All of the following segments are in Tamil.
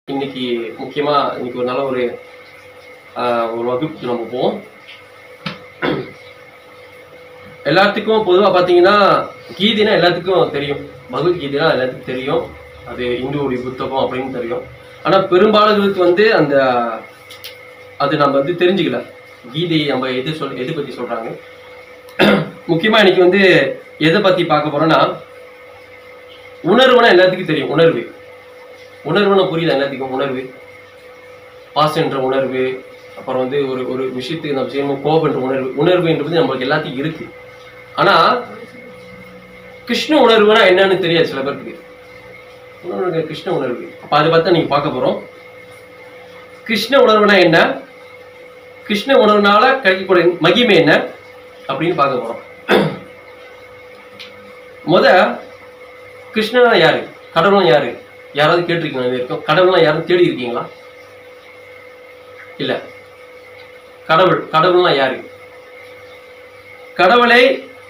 இன்னைக்கு முக்கியமா இன்னைக்கு ஒரு நல்ல ஒரு ஆஹ், ஒரு வகுப்புக்கு நம்ம போவோம் எல்லாத்துக்கும் பொதுவாக பார்த்தீங்கன்னா கீதைனா எல்லாத்துக்கும் தெரியும் பகவத்கீதைனா எல்லாத்துக்கும் தெரியும் அது இந்துவுடைய புத்தகம் அப்படின்னு தெரியும் ஆனால் பெரும்பாலுக்கு வந்து அந்த அது நம்ம வந்து தெரிஞ்சுக்கல கீதை நம்ம எது சொல் எது பற்றி சொல்கிறாங்க முக்கியமாக இன்னைக்கு வந்து எதை பற்றி பார்க்க போகிறோன்னா உணர்வுனா எல்லாத்துக்கும் தெரியும் உணர்வு உணர்வுனா புரியுதா எல்லாத்துக்கும் உணர்வு பாசன்ற உணர்வு அப்புறம் வந்து ஒரு ஒரு விஷயத்துக்கு நம்ம செய்யணும் கோபன்ற உணர்வு உணர்வு என்பது நம்மளுக்கு எல்லாத்தையும் இருக்கு ஆனா கிருஷ்ண உணர்வுனா என்னன்னு தெரியாது சில பேருக்கு உணர்வு கிருஷ்ண உணர்வு அப்ப அதை பார்த்தா நீங்க பார்க்க போறோம் கிருஷ்ண உணர்வுனா என்ன கிருஷ்ண உணர்வுனால கிடைக்கக்கூடிய மகிமை என்ன அப்படின்னு பார்க்க போறோம் முத கிருஷ்ணனா யாரு கடவுள்னா யாரு யாராவது கேட்டிருக்கீங்களா இது வரைக்கும் கடவுள்னா யாரும் தேடி இருக்கீங்களா இல்ல கடவுள் கடவுள்னா யாரு கடவுளை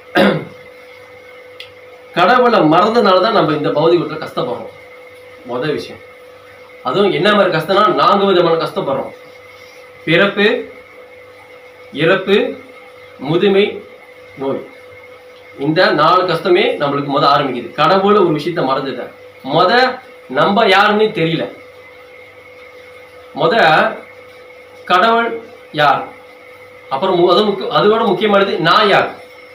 கடவுளை மறந்தனால தான் நம்ம இந்த பௌதிகத்தில் கஷ்டப்படுறோம் முதல் விஷயம் அதுவும் என்ன மாதிரி கஷ்டம்னா நான்கு விதமான கஷ்டப்படுறோம் பிறப்பு இறப்பு முதுமை நோய் இந்த நாலு கஷ்டமே நம்மளுக்கு முத ஆரம்பிக்குது கடவுள் ஒரு விஷயத்த மறந்துட்ட முத நம்ம யாருன்னு தெரியல முத கடவுள் யார் அப்புறம் மு- அது முக்கிய அதோட முக்கியமானது நான் யார்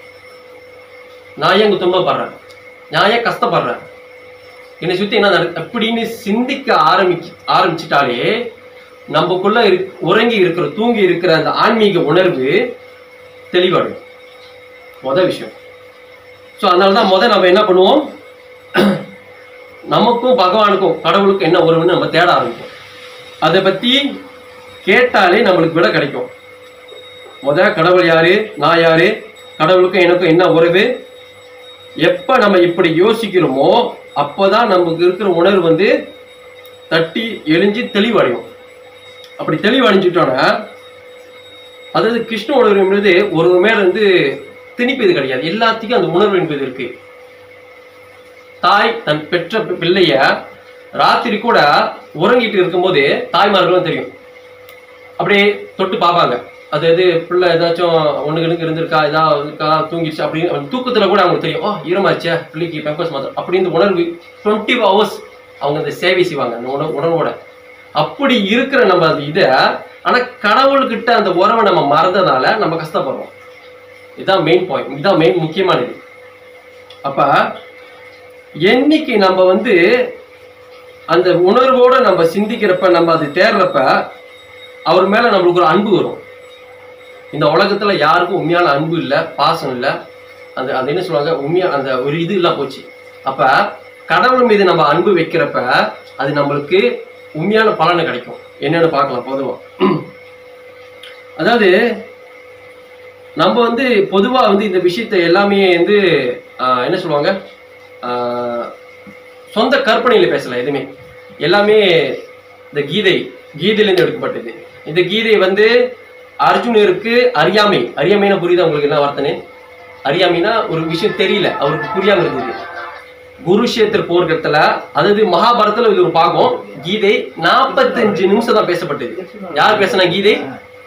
நான் ஏன் இங்க துன்பப்படுறேன் நான் ஏன் கஷ்டப்படுறேன் என்னை சுத்தி என்ன நடக்கு அப்படின்னு சிந்திக்க ஆரம்பிக்க ஆரம்பிச்சிட்டாலே நமக்குள்ள இரு உறங்கி இருக்கிற தூங்கி இருக்கிற அந்த ஆன்மீக உணர்வு தெளிவடையும் முத விஷயம் ஸோ அதனால தான் முத நம்ம என்ன பண்ணுவோம் நமக்கும் பகவானுக்கும் கடவுளுக்கும் என்ன உறவுன்னு நம்ம தேட ஆரம்பிப்போம் அதை பத்தி கேட்டாலே நம்மளுக்கு விட கிடைக்கும் முத கடவுள் யாரு நான் யாரு கடவுளுக்கும் எனக்கும் என்ன உறவு எப்ப நம்ம இப்படி யோசிக்கிறோமோ அப்பதான் நமக்கு இருக்கிற உணர்வு வந்து தட்டி எழிஞ்சு தெளிவடையும் அப்படி தெளிவடைஞ்சிட்டோன்னா அதாவது கிருஷ்ண உணர்வு என்பது ஒரு மேல வந்து திணிப்பது கிடையாது எல்லாத்துக்கும் அந்த உணர்வு என்பது இருக்கு தாய் தன் பெற்ற பி- பிள்ளைய ராத்திரி கூட உறங்கிட்டு இருக்கும்போது தாய்மார்களும் தெரியும் அப்படியே தொட்டு பார்ப்பாங்க அது எது பிள்ளை ஏதாச்சும் ஒண்ணு கணக்கு இருந்திருக்கா ஏதாவது இருக்கா தூங்கிடுச்சு அப்படின்னு அவங்க தூக்கத்துல கூட அவங்களுக்கு தெரியும் ஓ ஈரமாச்சே பிள்ளைக்கு பெம்பர்ஸ் மாத்திரம் அப்படின்னு உணர்வு டுவெண்ட்டி ஹவர்ஸ் அவங்க அந்த சேவை செய்வாங்க அந்த உணர்வு உணர்வோட அப்படி இருக்கிற நம்ம அந்த இதை ஆனா கடவுள்கிட்ட அந்த உறவை நம்ம மறந்ததால நம்ம கஷ்டப்படுறோம் இதுதான் மெயின் பாயிண்ட் இதுதான் மெயின் முக்கியமானது அப்ப என்னைக்கு நம்ம வந்து அந்த உணர்வோட நம்ம சிந்திக்கிறப்ப நம்ம அது தேடுறப்ப அவர் மேல நம்மளுக்கு ஒரு அன்பு வரும் இந்த உலகத்துல யாருக்கும் உண்மையான அன்பு இல்லை பாசம் இல்லை அந்த அது என்ன சொல்லுவாங்க உண்மையா அந்த ஒரு இது இல்லாம போச்சு அப்ப கடவுள் மீது நம்ம அன்பு வைக்கிறப்ப அது நம்மளுக்கு உண்மையான பலனை கிடைக்கும் என்னன்னு பார்க்கலாம் பொதுவா அதாவது நம்ம வந்து பொதுவா வந்து இந்த விஷயத்தை எல்லாமே வந்து ஆஹ், என்ன சொல்லுவாங்க ஆஹ், சொந்த கற்பனையில பேசலாம் எதுவுமே எல்லாமே இந்த கீதை கீதையிலேருந்து எடுக்கப்பட்டது இந்த கீதை வந்து அர்ஜுனருக்கு அறியாமை அறியாமைனா புரியுதா உங்களுக்கு என்ன வார்த்தைன்னு அறியாமைனா ஒரு விஷயம் தெரியல அவருக்கு புரியாம இருந்தது குருஷேத்திர போர்க்கத்துல அதாவது மகாபாரதத்துல இது ஒரு பாகம் கீதை நாற்பத்தஞ்சு நிமிஷம் தான் பேசப்பட்டது யார் பேசினா கீதை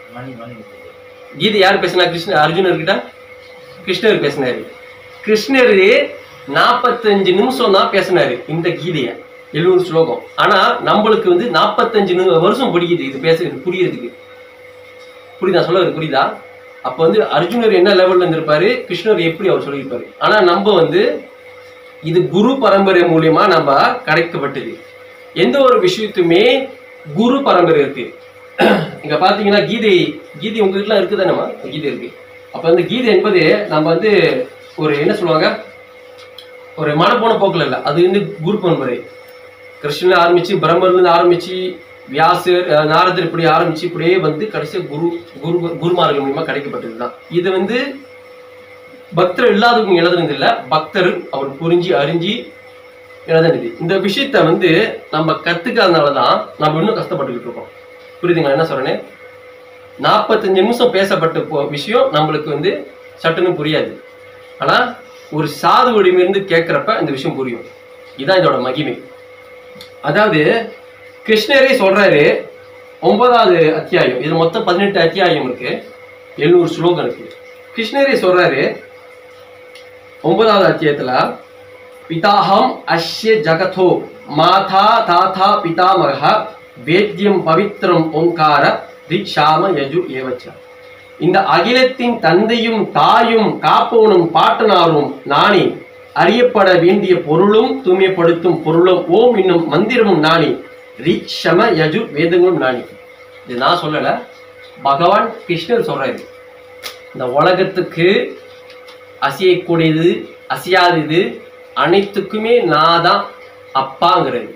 கீதை யார் பேசினா கிருஷ்ண அர்ஜுனர்கிட்ட கிருஷ்ணர் பேசினாரு கிருஷ்ணர் நாற்பத்தஞ்சு நிமிஷம் தான் பேசினாரு இந்த கீதைய எழுநூறு ஸ்லோகம் ஆனா நம்மளுக்கு வந்து நாற்பத்தஞ்சு நி- வருஷம் பிடிக்குது இது பேச இது புரியறதுக்கு புரியுதா சொல்ல புரியுதா அப்ப வந்து அர்ஜுனர் என்ன லெவல்ல இருந்திருப்பாரு கிருஷ்ணர் எப்படி அவர் சொல்லியிருப்பாரு ஆனா நம்ம வந்து இது குரு பரம்பரை மூலியமா நம்ம கிடைக்கப்பட்டது எந்த ஒரு விஷயத்துமே குரு பரம்பரை இருக்கு இங்க பாத்தீங்கன்னா கீதை கீதை உங்ககிட்ட இருக்குதானேமா கீதை இருக்கு அப்ப அந்த கீதை என்பது நம்ம வந்து ஒரு என்ன சொல்லுவாங்க ஒரு மனப்போன போக்குல இல்ல அது வந்து குரு பரம்பரை கிருஷ்ணன் ஆரம்பிச்சு பிரம்மர்ல இருந்து ஆரம்பிச்சு வியாசர் அஹ், நாரதர் இப்படி ஆரம்பிச்சு இப்படியே வந்து கடைசியா குரு குரு குருமார்கள் மூலியமா கிடைக்கப்பட்டதுதான் இது வந்து பக்தர் இல்லாதவங்க எழுதுனது இல்ல பக்தர் அவர் புரிஞ்சு அறிஞ்சு எழுதுனது இந்த விஷயத்த வந்து நம்ம கத்துக்காதனால தான் நம்ம இன்னும் கஷ்டப்பட்டுக்கிட்டு இருக்கோம் புரியுதுங்களா என்ன சொல்றேன்னு நாற்பத்தஞ்சு நிமிஷம் பேசப்பட்ட போ- விஷயம் நம்மளுக்கு வந்து சட்டுன்னு புரியாது ஆனா ஒரு சாதுவடியிலிருந்து கேட்குறப்ப இந்த விஷயம் புரியும் இதான் இதோட மகிமை அதாவது கிருஷ்ணரே சொல்றாரு ஒன்பதாவது அத்தியாயம் இது மொத்தம் பதினெட்டு அத்தியாயம் இருக்கு எழுநூறு ஸ்லோகம் இருக்கு கிருஷ்ணரே சொல்றாரு ஒன்பதாவது அத்தியாயத்துல பிதாஹம் அஸ்ய ஜகதோ மாதா தாத்தா பிதாமக வேத்யம் பவித்ரம் ஓங்கார திக்ஷாம யஜு ஏவச்ச இந்த அகிலத்தின் தந்தையும் தாயும் காப்பவனும் பாட்டனாரும் நானே அறியப்பட வேண்டிய பொருளும் தூய்மைப்படுத்தும் பொருளும் ஓம் என்னும் மந்திரமும் நானே ரிக்ஷம யஜு வேதங்களும் நானே இது நான் சொல்லல பகவான் கிருஷ்ணர் சொல்றாரு இந்த உலகத்துக்கு அசையக்கூடியது அசையாதது அனைத்துக்குமே நான் தான் அப்பாங்கிறது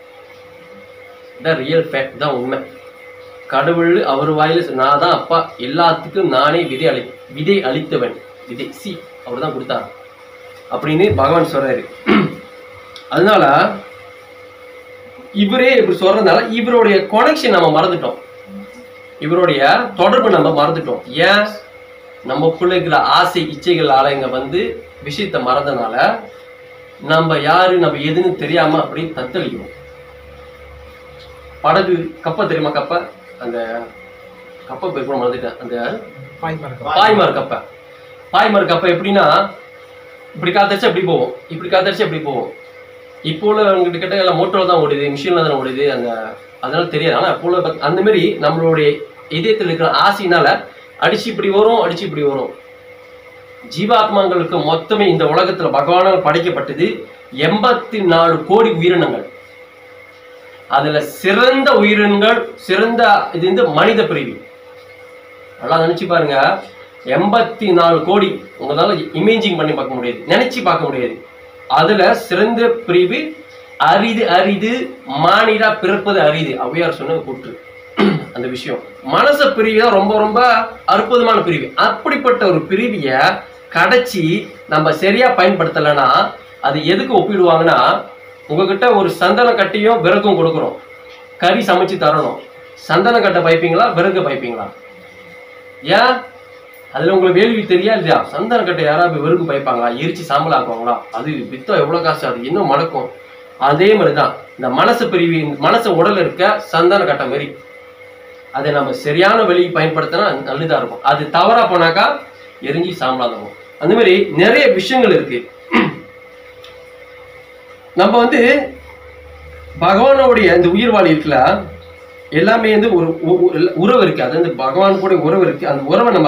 ரியல் ஃபேக்ட் தான் உண்மை கடவுள் அவர் வாயில சொ- நான் தான் அப்பா எல்லாத்துக்கும் நானே விதை அளி விதை அளித்தவன் விதை சி அவர் தான் கொடுத்தார் அப்படின்னு பகவான் சொல்றாரு அதனால இவரே இப்படி சொல்றதுனால இவருடைய கனெக்ஷன் நம்ம மறந்துட்டோம் இவருடைய தொடர்பு நம்ம மறந்துட்டோம் ஏன் நம்ம பிள்ளைகள ஆசை இச்சைகள் ஆலயங்க வந்து விஷயத்தை மறந்தனால நம்ம யாரு நம்ம எதுன்னு தெரியாம அப்படி தத்தளிக்கிறோம் படகு கப்பை தெரியுமா கப்பை அந்த கப்பை பேர் கூட மறந்துட்டேன் அந்த பாய்மர கப்பை பாய்மர கப்பை எப்படின்னா இப்படி காத்தடிச்சா இப்படி போவோம் இப்படி காத்தடிச்சா இப்படி போவோம் இப்போ உள்ளவங்ககிட்ட கிட்ட எல்லாம் மோட்டோல தான் ஓடுது மிஷின்ல தான் ஓடுது அந்த அதனால தெரியாது ஆனா இப்போ உள்ள பத்- அந்த மாதிரி நம்மளுடைய இதயத்தில் இருக்கிற ஆசையினால அடிச்சு இப்படி வரும் அடிச்சு இப்படி வரும் ஜீவாத்மாங்களுக்கு மொத்தமே இந்த உலகத்துல பகவானால் படைக்கப்பட்டது எண்பத்தி நாலு கோடி உயிரினங்கள் அதுல சிறந்த உயிரினங்கள் சிறந்த இது வந்து மனித பிரிவு நல்லா நினைச்சு பாருங்க எண்பத்தி நாலு கோடி உங்களால இமேஜிங் பண்ணி பார்க்க முடியாது நினைச்சு பார்க்க முடியாது அதுல சிறந்த பிரிவு அரிது அரிது மானிடா பிறப்பது அரிது ஔவையார் சொன்னது கூற்று அந்த விஷயம் மனச பிரிவு தான் ரொம்ப ரொம்ப அற்புதமான பிரிவு அப்படிப்பட்ட ஒரு பிரிவிய கடைச்சி நம்ம சரியா பயன்படுத்தலைன்னா அது எதுக்கு ஒப்பிடுவாங்கன்னா உங்ககிட்ட ஒரு சந்தன கட்டியும் விறகும் கொடுக்குறோம் கறி சமைச்சு தரணும் சந்தன கட்டை பைப்பீங்களா விறகு பைப்பீங்களா ஏன் அதுல உங்களுக்கு வேள்வி தெரியா இல்லையா சந்தன கட்டை யாராவது வெறுக்கு பைப்பாங்களா எரிச்சு சாம்பல் ஆக்குவாங்களா அது வித்தா எவ்வளவு காசு அது இன்னும் மணக்கும் அதே மாதிரிதான் இந்த மனசு பிரிவு இந்த மனசு உடல் இருக்க சந்தன கட்டை மாதிரி அதை நம்ம சரியான வழி பயன்படுத்தினா நல்லதா இருக்கும் அது தவறா போனாக்கா எரிஞ்சு சாம்பலாகும் அந்த மாதிரி நிறைய விஷயங்கள் இருக்கு நம்ம வந்து பகவானுடைய இந்த உயிர் வாழ் இருக்குல்ல எல்லாமே வந்து ஒரு உ- உ- உறவு இருக்கு அது வந்து பகவான் கூட உறவு இருக்கு அந்த உறவை நம்ம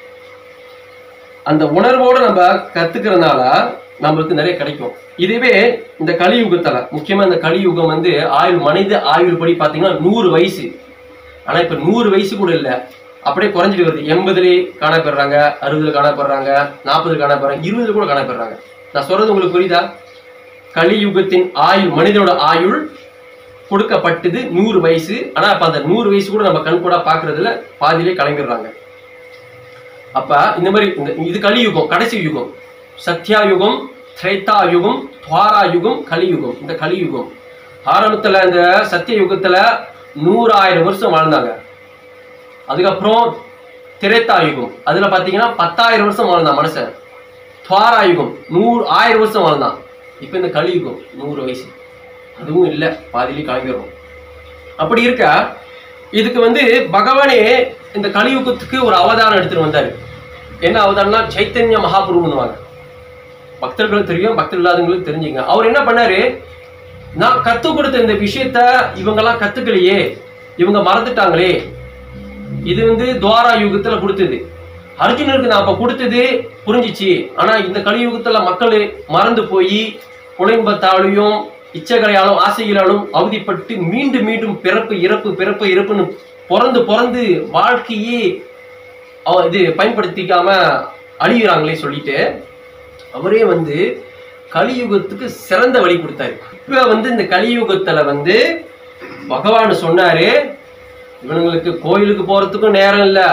அந்த உணர்வோட நம்ம கத்துக்கிறதுனால நம்மளுக்கு நிறைய கிடைக்கும் இதுவே இந்த கலியுகத்துல முக்கியமா இந்த கலியுகம் வந்து ஆயுள் மனித ஆயுள் படி பாத்தீங்கன்னா நூறு வயசு ஆனா இப்ப நூறு வயசு கூட இல்ல அப்படியே குறைஞ்சிட்டு வருது எண்பதுலயே காணப்படுறாங்க அறுபதுல காணப்படுறாங்க நாற்பதுல காணப்படுறாங்க இருபதுல கூட காணப்படுறாங்க நான் சொல்றது உங்களுக்கு புரியுதா கலியுகத்தின் ஆயுள் மனிதனோட ஆயுள் கொடுக்கப்பட்டது நூறு வயசு ஆனா அப்ப அந்த நூறு வயசு கூட நம்ம கண் கூட பாக்குறதுல பாதியிலே கிளம்பிடுறாங்க அப்ப இந்த மாதிரி இந்த இது கலியுகம் கடைசி யுகம் சத்யா யுகம் திரேதா யுகம் துவாரா யுகம் கலியுகம் இந்த கலியுகம் ஆரம்பத்துல இந்த சத்திய யுகத்துல நூறாயிரம் வருஷம் வாழ்ந்தாங்க அதுக்கப்புறம் திரேதா யுகம் அதுல பாத்தீங்கன்னா பத்தாயிரம் வருஷம் வாழ்ந்தான் மனுஷன் துவாரா யுகம் நூறு ஆயிரம் வருஷம் வாழ்ந்தான் இப்ப இந்த கலியுகம் நூறு வயசு அதுவும் இல்ல பாதியிலே கிளம்பிடுறோம் அப்படி இருக்க இதுக்கு வந்து பகவானே இந்த கலியுகத்துக்கு ஒரு அவதாரம் எடுத்துட்டு வந்தாரு என்ன அவதாரம்னா சைத்தன்ய மகாபுருவன்னுவாங்க பக்தர்களுக்கு தெரியும் பக்தர் இல்லாதவங்களுக்கு தெரிஞ்சுங்க அவர் என்ன பண்ணாரு நான் கத்து கொடுத்த இந்த விஷயத்த இவங்கெல்லாம் கத்துக்கலையே இவங்க மறந்துட்டாங்களே இது வந்து துவாரா யுகத்துல கொடுத்தது அர்ஜுனருக்கு நான் அப்ப கொடுத்தது புரிஞ்சிச்சு ஆனா இந்த கலியுகத்துல மக்கள் மறந்து போய் புலைம்பத்தாலையும் இச்சைகளையாலும் ஆசைகளாலும் அவதிப்பட்டு மீண்டும் மீண்டும் பிறப்பு இறப்பு பிறப்பு இறப்புன்னு பிறந்து பிறந்து வாழ்க்கையே அவ- இது பயன்படுத்திக்காம அழிகிறாங்களே சொல்லிட்டு அவரே வந்து கலியுகத்துக்கு சிறந்த வழி கொடுத்தாரு இப்ப வந்து இந்த கலியுகத்துல வந்து பகவான் சொன்னாரு இவனுங்களுக்கு கோயிலுக்கு போறதுக்கும் நேரம் இல்ல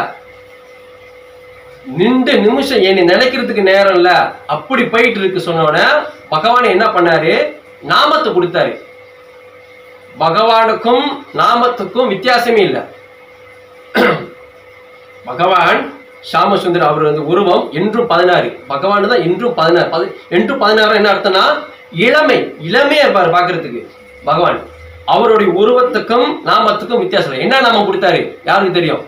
நின்ற நிமிஷம் என்னை நினைக்கிறதுக்கு நேரம் இல்ல அப்படி போயிட்டு இருக்கு சொன்ன உடனே பகவான் என்ன பண்ணாரு நாமத்தை கொடுத்தாரு பகவானுக்கும் நாமத்துக்கும் வித்தியாசமே இல்லை பகவான் ஷாமசுந்தர் அவர் வந்து உருவம் என்றும் பதினாறு பகவான் தான் என்றும் பதினாறு பதி- என்றும் பதினாறு என்ன அர்த்தம்னா இளமை இளமையா இருப்பாரு பாக்குறதுக்கு பகவான் அவருடைய உருவத்துக்கும் நாமத்துக்கும் வித்தியாசம் இல்லை. என்ன நாமம் கொடுத்தாரு யாருக்கு தெரியும்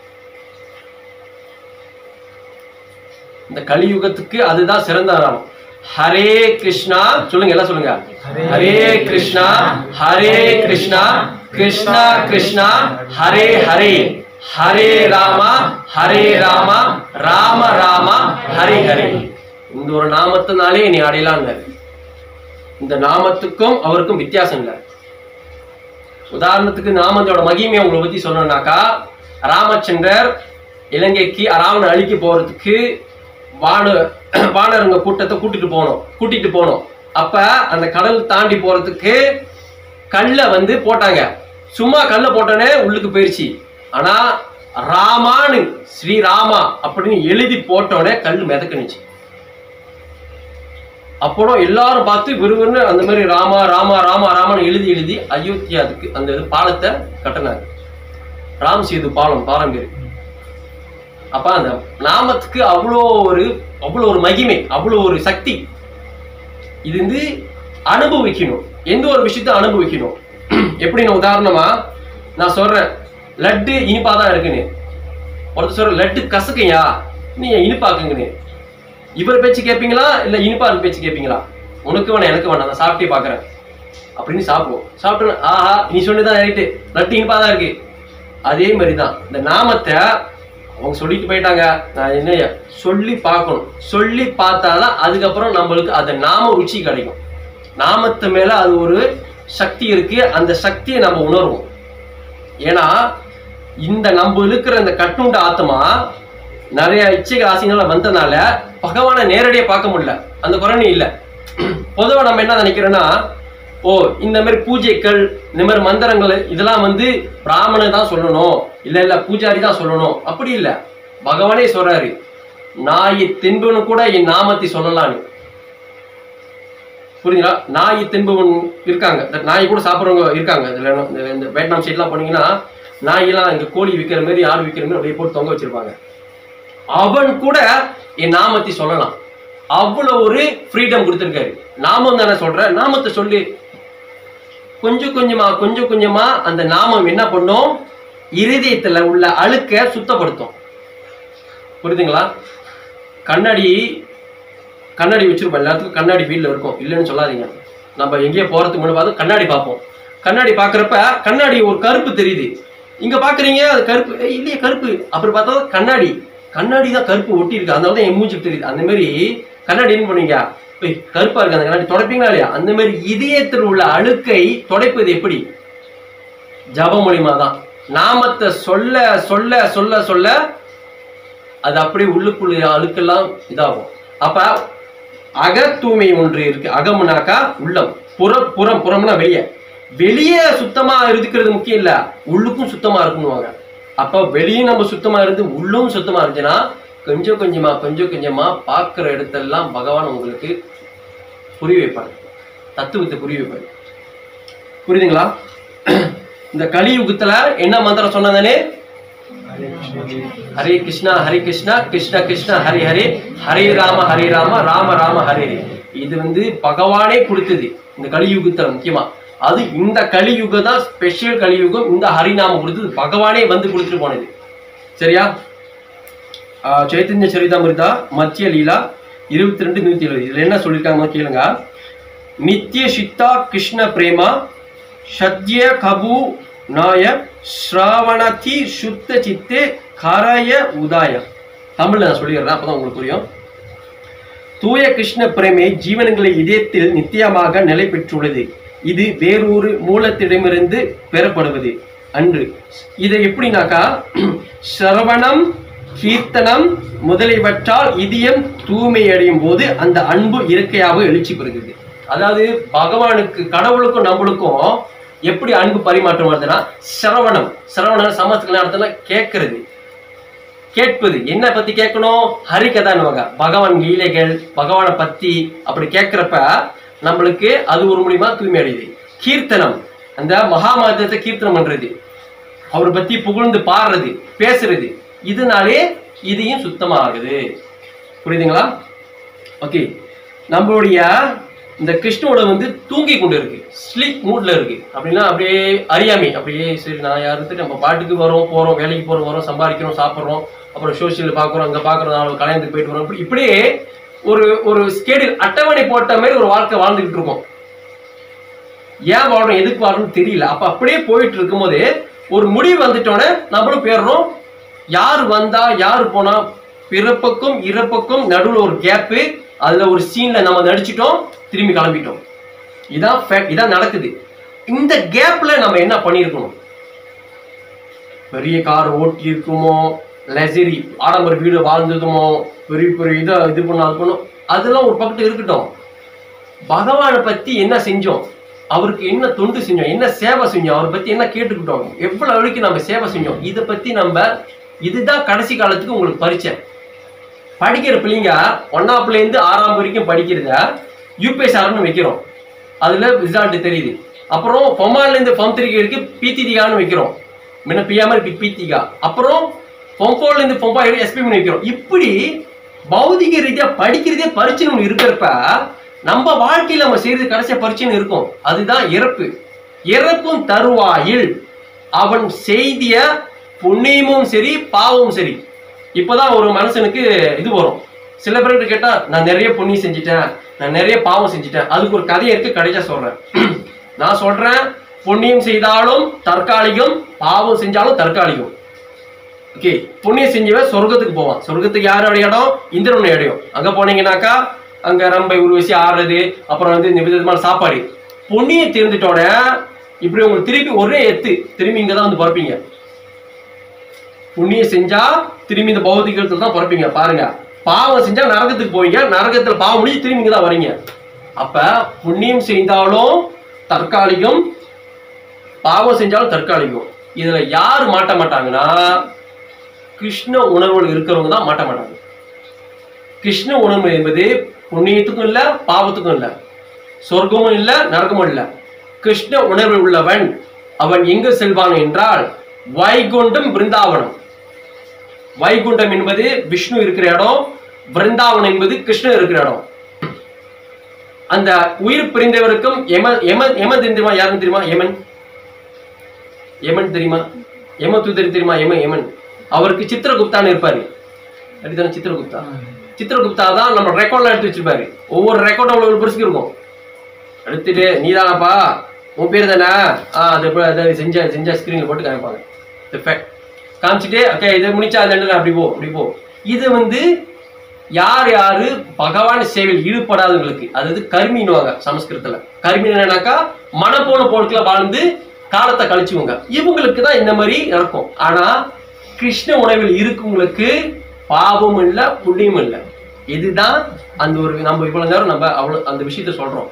இந்த கலியுகத்துக்கு அதுதான் சிறந்த நாமம் ஹரே கிருஷ்ணா சொல்லுங்க எல்லாம் சொல்லுங்க ஹரே கிருஷ்ணா ஹரே கிருஷ்ணா கிருஷ்ணா கிருஷ்ணா ஹரே ஹரே ஹரே ராமா ஹரே ராமா ராம ராமா ஹரே ஹரே இந்த ஒரு நாமத்தினாலே நீ அடையலான்னு இந்த நாமத்துக்கும் அவருக்கும் வித்தியாசம் இல்லை உதாரணத்துக்கு நாமத்தோட மகிமையை உங்களை பத்தி சொல்லணும்னாக்கா ராமச்சந்திரர் இலங்கைக்கு ராவண அழிக்க போறதுக்கு வான வானரங்க கூட்டத்தை கூட்டிட்டு போனோம் கூட்டிட்டு போனோம் அப்ப அந்த கடல் தாண்டி போறதுக்கு கல்லை வந்து போட்டாங்க சும்மா கல்லை போட்டோன்னே உள்ளுக்கு போயிடுச்சு ஆனா ராமானு ஸ்ரீராமா அப்படின்னு எழுதி போட்டோடனே கல் மிதக்குனுச்சு அப்புறம் எல்லாரும் பார்த்து விறுவிறுன்னு அந்த மாதிரி ராமா ராமா ராமா ராமான்னு எழுதி எழுதி அயோத்தியாவுக்கு அந்த இது பாலத்தை கட்டினாங்க ராம் சேது பாலம் பாலம் பேரு அப்ப அந்த நாமத்துக்கு அவ்வளோ ஒரு அவ்வளோ ஒரு மகிமை அவ்வளோ ஒரு சக்தி இது வந்து அனுபவிக்கணும் எந்த ஒரு விஷயத்த அனுபவிக்கணும் எப்படின்னு உதாரணமா நான் சொல்றேன் லட்டு இனிப்பா தான் இருக்குன்னு ஒருத்தர் சொல்ற லட்டு கசக்கையா நீங்க இனிப்பாக்குங்கன்னு இவர் பேச்சு கேட்பீங்களா இல்ல இனிப்பார் பேச்சு கேட்பீங்களா உனக்கு வேணாம் எனக்கு வேணாம் நான் சாப்பிட்டே பாக்குறேன் அப்படின்னு சாப்பிடுவோம் சாப்பிட்டு ஆஹா நீ சொன்னதான் ரைட்டு லட்டு இனிப்பா தான் இருக்கு அதே மாதிரி தான் இந்த நாமத்தை அவங்க சொல்லிட்டு போயிட்டாங்க நான் என்ன சொல்லி பார்க்கணும் சொல்லி பார்த்தாதான் அதுக்கப்புறம் நம்மளுக்கு அந்த நாம ருச்சி கிடைக்கும் நாமத்து மேல அது ஒரு சக்தி இருக்கு அந்த சக்தியை நம்ம உணர்வோம் ஏன்னா இந்த நம்ம இருக்கிற இந்த கட்டுண்ட ஆத்மா நிறைய இச்சைக ஆசைனால வந்தனால பகவானை நேரடியா பார்க்க முடியல அந்த குரணி இல்ல பொதுவா நம்ம என்ன நினைக்கிறோம்னா ஓ இந்த மாதிரி பூஜைகள் இந்த மாதிரி மந்திரங்கள் இதெல்லாம் வந்து பிராமணன் தான் சொல்லணும் இல்ல இல்ல பூஜாரி தான் சொல்லணும் அப்படி இல்ல பகவானே சொல்றாரு நாய் தின்புன்னு கூட என் நாமத்தை சொல்லலான்னு புரியுங்களா நாய் தின்பவன் இருக்காங்க இந்த நாய் கூட சாப்பிட்றவங்க இருக்காங்க இதுல இந்த- இந்த வியட்நாம் சைட்லாம் போனீங்கன்னா நாயெல்லாம் இங்க கோழி விற்கிற மாதிரி ஆடு விற்கிற மாதிரி அப்படியே போட்டு தொங்க வச்சிருப்பாங்க அவன் கூட என் நாமத்தை சொல்லலாம் அவ்வளவு ஒரு ஃப்ரீடம் கொடுத்துருக்காரு நாமம் தானே சொல்ற நாமத்தை சொல்லி கொஞ்சம் கொஞ்சமா கொஞ்சம் கொஞ்சமா அந்த நாமம் என்ன பண்ணும் இருதயத்துல உள்ள அழுக்க சுத்தப்படுத்தும் புரியுதுங்களா கண்ணாடி கண்ணாடி வச்சிருப்போம் எல்லாத்துக்கும் கண்ணாடி வீட்டில் இருக்கும் இல்லைன்னு சொல்லாதீங்க நம்ம எங்கேயோ போறதுக்கு முன்னாடி பார்த்து கண்ணாடி பார்ப்போம் கண்ணாடி பார்க்கறப்ப கண்ணாடி ஒரு கருப்பு தெரியுது இங்க பாக்குறீங்க அது கருப்பு ஏய், இல்லையே கருப்பு அப்புறம் பார்த்தா கண்ணாடி கண்ணாடி தான் கருப்பு ஒட்டி இருக்கு அதனால தான் என் மூஞ்சி தெரியுது அந்த மாதிரி கண்ணாடி என்ன பண்ணீங்க ஏய், கருப்பா இருக்கு அந்த கண்ணாடி தொடப்பீங்களா இல்லையா அந்த மாதிரி இதயத்தில் உள்ள அழுக்கை துடைப்பது எப்படி ஜப மூலியமா தான் நாமத்தை சொல்ல சொல்ல சொல்ல சொல்ல அது அப்படியே உள்ளுக்குள்ள அழுக்கெல்லாம் இதாகும் அப்ப அக தூய்மை ஒன்று இருக்கு அகம்னாக்கா உள்ளம் புறம் புறம் புறம்னா வெளியே வெளியே சுத்தமா இருக்கிறது முக்கியம் இல்ல உள்ளுக்கும் சுத்தமா இருக்கணுவாங்க அப்ப வெளியும் நம்ம சுத்தமா இருந்து உள்ளும் சுத்தமா இருந்துச்சுன்னா கொஞ்சம் கொஞ்சமா கொஞ்சம் கொஞ்சமா பார்க்குற இடத்தெல்லாம் பகவான் உங்களுக்கு புரிய வைப்பார் தத்துவத்தை புரிய வைப்பார் புரியுதுங்களா இந்த கலியுகத்துல என்ன மந்திரம் சொன்னதானே ஹரே கிருஷ்ணா ஹரே கிருஷ்ணா கிருஷ்ண கிருஷ்ணா ஹரே ஹரே ஹரே ராம ஹரே ராம ராம ராம ஹரே ஹரே இது வந்து பகவானே கொடுத்தது இந்த கலியுகத்துல முக்கியமா அது இந்த கலியுகம் தான் ஸ்பெஷல் கலியுகம் இந்த ஹரிநாமம் கொடுத்தது பகவானே வந்து கொடுத்துட்டு போனது சரியா ஆஹ் சைத்தன்ய சரிதாமிருதா மத்திய லீலா இருபத்தி ரெண்டு நூத்தி எழுபது இதுல என்ன சொல்லியிருக்காங்க கேளுங்க நித்திய சித்தா கிருஷ்ண பிரேமா சத்ய கபு நாய ஸ்ராவணதி சுத்த சித்தே கரய உதாய தமிழ்ல நான் சொல்லிடுறேன் அப்பதான் உங்களுக்கு புரியும் தூய கிருஷ்ண பிரேமை ஜீவனங்களை இதயத்தில் நித்தியமாக நிலை பெற்றுள்ளது இது வேறொரு மூலத்திடமிருந்து பெறப்படுவது அன்று இதை எப்படின்னாக்கா சிரவணம் கீர்த்தனம் முதலியவற்றால் இதயம் தூய்மை அடையும் போது அந்த அன்பு இயற்கையாக எழுச்சி பெறுகிறது அதாவது பகவானுக்கு கடவுளுக்கும் நம்மளுக்கும் எப்படி அன்பு பரிமாற்றம் வருதுன்னா சிரவணம் சிரவணம் சமஸ்கிருத நேரத்துல கேட்கறது கேட்பது என்ன பத்தி கேட்கணும் ஹரிகதான்னுவாங்க பகவான் லீலைகள் பகவானை பத்தி அப்படி கேட்கிறப்ப நம்மளுக்கு அது ஒரு மூலியமா தூய்மை அடையுது கீர்த்தனம் அந்த மகாமாதத்தை கீர்த்தனம் பண்றது அவரை பத்தி புகழ்ந்து பாடுறது பேசுறது இதனாலே இதையும் சுத்தமாகுது புரியுதுங்களா ஓகே நம்மளுடைய இந்த கிருஷ்ண உணவு வந்து தூங்கி கொண்டு இருக்கு ஸ்லீப் மூட்ல இருக்கு அப்படின்னா அப்படியே அறியாமை அப்படியே சரி நான் யாருக்கு நம்ம பாட்டுக்கு வரோம் போறோம் வேலைக்கு போறோம் வரோம் சம்பாதிக்கிறோம் சாப்பிட்றோம் அப்புறம் சோசியல் பார்க்குறோம் அங்கே பார்க்குறோம் நாலு கல்யாணத்துக்கு போயிட்டு வரோம் இப்படி இப்படியே ஒரு ஒரு ஸ்கேடில் அட்டவணை போட்ட மாதிரி ஒரு வாழ்க்கை வாழ்ந்துகிட்டு இருக்கோம் ஏன் வாழ்றோம் எதுக்கு வாழ்றோம்னு தெரியல அப்ப அப்படியே போயிட்டு இருக்கும்போது ஒரு முடிவு வந்துட்டோன்னே நம்மளும் போயிடுறோம் யார் வந்தா யார் போனா பிறப்புக்கும் இறப்புக்கும் நடுவுல ஒரு கேப்பு அதுல ஒரு சீன்ல நம்ம நடிச்சிட்டோம் திரும்பி கிளம்பிட்டோம் இதான் fact, இதான் நடக்குது இந்த கேப்ல நம்ம என்ன பண்ணியிருக்கணும் பெரிய கார் ஓட்டி இருக்குமோ லெசரி ஆடம்பர வீடு வாழ்ந்ததுமோ பெரிய பெரிய இதை இது பண்ண அது பண்ணும் அதெல்லாம் ஒரு பக்கத்து இருக்கட்டும் பகவானை பத்தி என்ன செஞ்சோம் அவருக்கு என்ன தொண்டு செஞ்சோம் என்ன சேவை செஞ்சோம் அவரை பத்தி என்ன கேட்டுக்கிட்டோம் எவ்வளவு வரைக்கும் நம்ம சேவை செஞ்சோம் இதை பத்தி நம்ம இதுதான் கடைசி காலத்துக்கு உங்களுக்கு பரிச்சை படிக்கிற பிள்ளைங்க ஒன்னாப்புல இருந்து ஆறாம் வரைக்கும் படிக்கிறத யூபிஎஸ்ஆர்னு வைக்கிறோம் அதுல ரிசல்ட் தெரியுது அப்புறம் பொமான்ல இருந்து ஃபார்ம் த்ரீ வரைக்கும் பிடிடிகான்னு வைக்கிறோம் முன்ன பியாமல் பிடிகா அப்புறம் ஃபார்ம் ஃபோர்ல இருந்து ஃபார்ம் ஃபைவ் எஸ்பிஎம் வைக்கிறோம் இப்படி பௌதிக ரீதியா படிக்கிறதே பரிச்சை ஒன்று இருக்கிறப்ப நம்ம வாழ்க்கையில நம்ம செய்யறது கடைசியா பரிச்சைன்னு இருக்கும் அதுதான் இறப்பு இறப்பும் தருவாயில் அவன் செய்திய புண்ணியமும் சரி பாவமும் சரி இப்போதான் ஒரு மனுஷனுக்கு இது வரும் சில பேர்கிட்ட கேட்டா நான் நிறைய புண்ணியம் செஞ்சுட்டேன் நான் நிறைய பாவம் செஞ்சுட்டேன் அதுக்கு ஒரு கதை இருக்கு கடைசியா சொல்றேன் நான் சொல்றேன் புண்ணியம் செய்தாலும் தற்காலிகம் பாவம் செஞ்சாலும் தற்காலிகம் ஓகே புண்ணியம் செஞ்சவன் சொர்க்கத்துக்கு போவான் சொர்க்கத்துக்கு யாரோட இடம் இந்திரனுடைய இடம் அங்க போனீங்கன்னாக்கா அங்க ரம்பை உருவசி ஆடுறது அப்புறம் வந்து இந்த விதமான சாப்பாடு புண்ணியம் தெரிந்துட்டோட இப்படி உங்களுக்கு திருப்பி ஒரே எத்து திரும்பி இங்க தான் வந்து பிறப்பீங்க புண்ணியம் செஞ்சா திரும்பி இந்த பௌதிகத்துல தான் பிறப்பீங்க பாருங்க பாவம் செஞ்சா நரகத்துக்கு போவீங்க நரகத்துல பாவம் முடிஞ்சு திரும்பி இங்க தான் வரீங்க அப்ப புண்ணியம் செய்தாலும் தற்காலிகம் பாவம் செஞ்சாலும் தற்காலிகம் இதுல யார் மாட்ட மாட்டாங்கன்னா கிருஷ்ண உணர்வுகள் இருக்கிறவங்க தான் மாட்ட மாட்டாங்க கிருஷ்ண உணர்வு என்பது புண்ணியத்துக்கும் இல்ல பாவத்துக்கும் இல்ல சொர்க்கமும் இல்ல நரகமும் இல்ல கிருஷ்ண உணர்வு உள்ளவன் அவன் எங்கு செல்வான் என்றால் வைகுண்டம் பிருந்தாவனம் வைகுண்டம் என்பது விஷ்ணு இருக்கிற இடம் பிருந்தாவனம் என்பது கிருஷ்ணன் இருக்கிற இடம் அந்த உயிர் பிரிந்தவருக்கும் எம எம எமன் தெரியுமா யாருன்னு தெரியுமா எமன் எமன் தெரியுமா எம தூதரி தெரியுமா எம எமன் அவருக்கு சித்திரகுப்தான்னு இருப்பாரு அப்படித்தானே சித்திரகுப்தா சித்திரகுப்தா தான் நம்ம ரெக்கார்ட்லாம் எடுத்து வச்சிருப்பாரு ஒவ்வொரு ரெக்கார்டும் அவ்வளவு பெருசுக்கு இருக்கும் எடுத்துட்டு நீதானாப்பா உன் பேர் தானே ஆ அது எப்ப- அதை செஞ்ச செஞ்ச ஸ்கிரீன்ல போட்டு காமிப்பாங்க The fact. காமிச்சிட்டு ஓகே இதை முடிச்சா அது ரெண்டு அப்படி போ அப்படி போ இது வந்து யார் யாரு பகவான் சேவையில் ஈடுபடாதவங்களுக்கு அதாவது கர்மின்னுவாங்க சமஸ்கிருதத்துல கர்மி என்னன்னாக்கா மன போன போக்குல வாழ்ந்து காலத்தை கழிச்சுவங்க இவங்களுக்கு தான் இந்த மாதிரி நடக்கும் ஆனா கிருஷ்ண உணவில் இருக்கவங்களுக்கு பாவம் இல்ல புண்ணியம் இல்ல இதுதான் அந்த ஒரு நம்ம இவ்வளவு நேரம் நம்ம அவ்வளவு அந்த விஷயத்த சொல்றோம்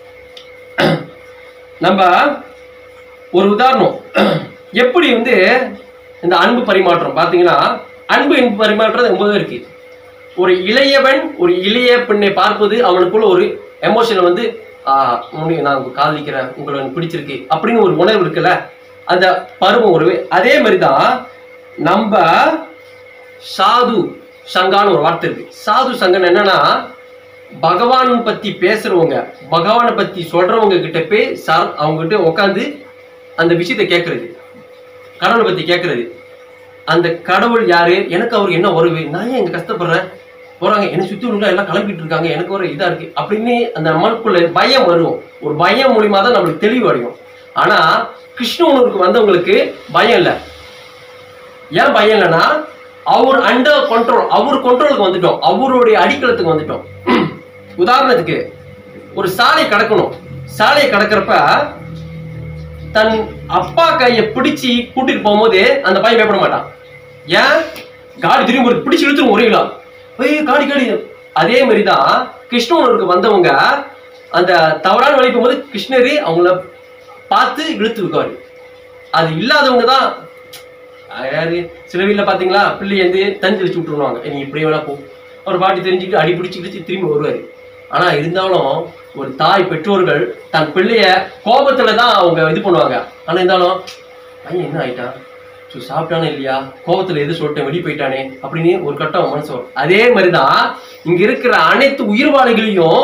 நம்ம ஒரு உதாரணம் எப்படி வந்து இந்த அன்பு பரிமாற்றம் பாத்தீங்கன்னா அன்பு என்பு பரிமாற்றம் ஒன்பது இருக்கு ஒரு இளையவன் ஒரு இளைய பெண்ணை பார்ப்பது அவனுக்குள்ள ஒரு எமோஷனை வந்து ஆஹ் உன்னை நான் காதலிக்கிறேன் உங்களை எனக்கு பிடிச்சிருக்கு அப்படின்னு ஒரு உணர்வு இருக்குல்ல அந்த பருவம் உறவு அதே மாதிரி தான் நம்ம சாது சங்கான்னு ஒரு வார்த்தை இருக்கு சாது சங்கன் என்னன்னா பகவான் பத்தி பேசுறவங்க பகவானை பத்தி சொல்றவங்க கிட்ட போய் சார் அவங்க கிட்ட உட்காந்து அந்த விஷயத்தை கேட்கறது கடவுளை பத்தி கேட்கறது அந்த கடவுள் யாரு எனக்கு அவர் என்ன உறவு நான் ஏன் இங்க கஷ்டப்படுறேன் போறாங்க என்ன சுத்தி உள்ள எல்லாம் கிளம்பிட்டு இருக்காங்க எனக்கு ஒரு இதா இருக்கு அப்படின்னு அந்த மனக்குள்ள பயம் வரும் ஒரு பயம் மூலியமா தான் நம்மளுக்கு தெளிவு அடையும் ஆனா கிருஷ்ண உணர்வுக்கு வந்தவங்களுக்கு பயம் இல்லை ஏன் பயம் இல்லைன்னா அவர் அண்டர் கண்ட்ரோல் அவர் கண்ட்ரோலுக்கு வந்துட்டோம் அவருடைய அடித்தளத்துக்கு வந்துட்டோம் உதாரணத்துக்கு ஒரு சாலை கடக்கணும் சாலையை கடக்கிறப்ப தன் அப்பா கையை பிடிச்சி கூட்டிட்டு போகும்போது அந்த பையன் பயப்பட மாட்டான் ஏன் காடி திரும்பி ஒரு பிடிச்சி இழுத்துரும் ஒரேங்களா ஏய் காடி காடி அதே மாதிரி தான் கிருஷ்ணனுக்கு வந்தவங்க அந்த தவறான வழி போகும்போது கிருஷ்ணரே அவங்கள பார்த்து இழுத்து இருக்காரு அது இல்லாதவங்க தான் யாரு சில வீட்டில் பார்த்தீங்களா பிள்ளை வந்து தஞ்சு வச்சு விட்டுருவாங்க நீ இப்படியே வேணா போ அவர் பாட்டி தெரிஞ்சுக்கிட்டு அடி பிடிச்சி பிடிச்சி திரும்பி வருவார் ஆனா இருந்தாலும் ஒரு தாய் பெற்றோர்கள் தன் பிள்ளைய கோபத்துல தான் அவங்க இது பண்ணுவாங்க ஆனா இருந்தாலும் பையன் என்ன ஆயிட்டான் ஸோ சாப்பிட்டானே இல்லையா கோபத்துல எது சொல்லிட்டேன் வெளியே போயிட்டானே அப்படின்னு ஒரு கட்டம் மனசு வரும் அதே மாதிரிதான் இங்க இருக்கிற அனைத்து உயிர்வாளிகளையும்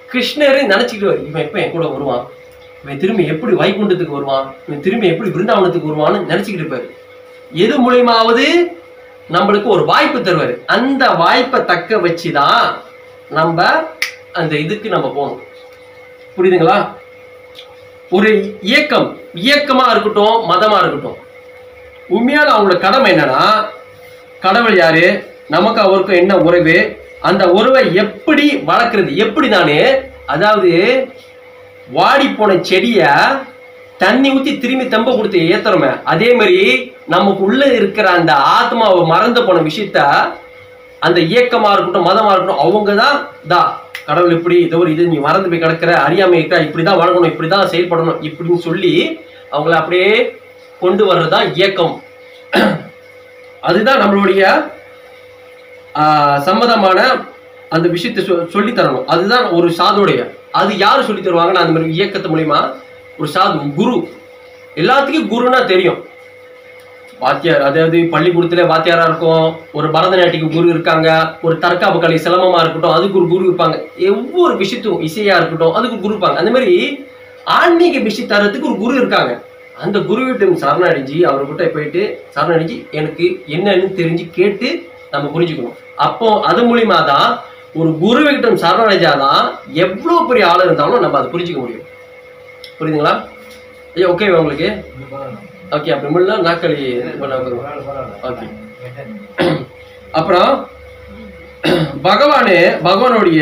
கிருஷ்ணர் நினைச்சுக்கிட்டு இவன் எப்ப என் கூட வருவான் இவன் திரும்பி எப்படி வைகுண்டத்துக்கு வருவான் இவன் திரும்பி எப்படி பிருந்தாவனத்துக்கு வருவான்னு நினைச்சுக்கிட்டு இருப்பாரு எது மூலியமாவது நம்மளுக்கு ஒரு வாய்ப்பு தருவாரு அந்த வாய்ப்பை தக்க வச்சுதான் நம்ம அந்த இதுக்கு நம்ம போகணும் புரியுதுங்களா ஒரு இயக்கம் இயக்கமா இருக்கட்டும் மதமா இருக்கட்டும் உண்மையான அவங்களோட கடமை என்னன்னா கடவுள் யாரு நமக்கு அவருக்கும் என்ன உறவு அந்த உறவை எப்படி வளர்க்கறது எப்படி நானே அதாவது வாடி போன செடிய தண்ணி ஊத்தி திரும்பி தம்ப கொடுத்து ஏத்துறோமே அதே மாதிரி நமக்குள்ள இருக்கிற அந்த ஆத்மாவை மறந்து போன விஷயத்த அந்த இயக்கமா இருக்கட்டும் மதமா இருக்கட்டும் அவங்க தான் தா கடவுள் இப்படி இதோ ஒரு இது நீ மறந்து போய் கிடக்கிற அறியாமை இருக்கா இப்படிதான் வழங்கணும் இப்படிதான் செயல்படணும் இப்படின்னு சொல்லி அவங்கள அப்படியே கொண்டு வர்றதா இயக்கம் அதுதான் நம்மளுடைய ஆஹ், சம்மதமான அந்த விஷயத்தை சொ- சொல்லி தரணும் அதுதான் ஒரு சாதுடைய அது யாரு சொல்லி தருவாங்கன்னா அந்த மாதிரி இயக்கத்து மூலியமா ஒரு சாது குரு எல்லாத்துக்கும் குருன்னா தெரியும் வாத்தியார் அதாவது பள்ளிக்கூடத்துல வாத்தியாரா இருக்கும் ஒரு பரதநாட்டியக்கு குரு இருக்காங்க ஒரு தற்காப்பு கலை சிலம்பமா இருக்கட்டும் அதுக்கு ஒரு குரு இருப்பாங்க ஒவ்வொரு விஷயத்துக்கும் இசையா இருக்கட்டும் அதுக்கு ஒரு குரு இருப்பாங்க அந்த மாதிரி ஆன்மீக விஷயம் தரத்துக்கு ஒரு குரு இருக்காங்க அந்த குருவிட்டம் சரணடைஞ்சு அவர்கிட்ட போயிட்டு சரணடைஞ்சு எனக்கு என்னன்னு தெரிஞ்சு கேட்டு நம்ம புரிஞ்சுக்கணும் அப்போ அது மூலியமா தான் ஒரு குருவிட்டம் சரணடைஞ்சாதான் எவ்வளவு பெரிய ஆள் இருந்தாலும் நம்ம அதை புரிஞ்சுக்க முடியும் புரியுதுங்களா ஐயா ஓகே உங்களுக்கு ஓகே அப்படி முடியல நாக்களி ஓகே அப்புறம் பகவானு பகவானுடைய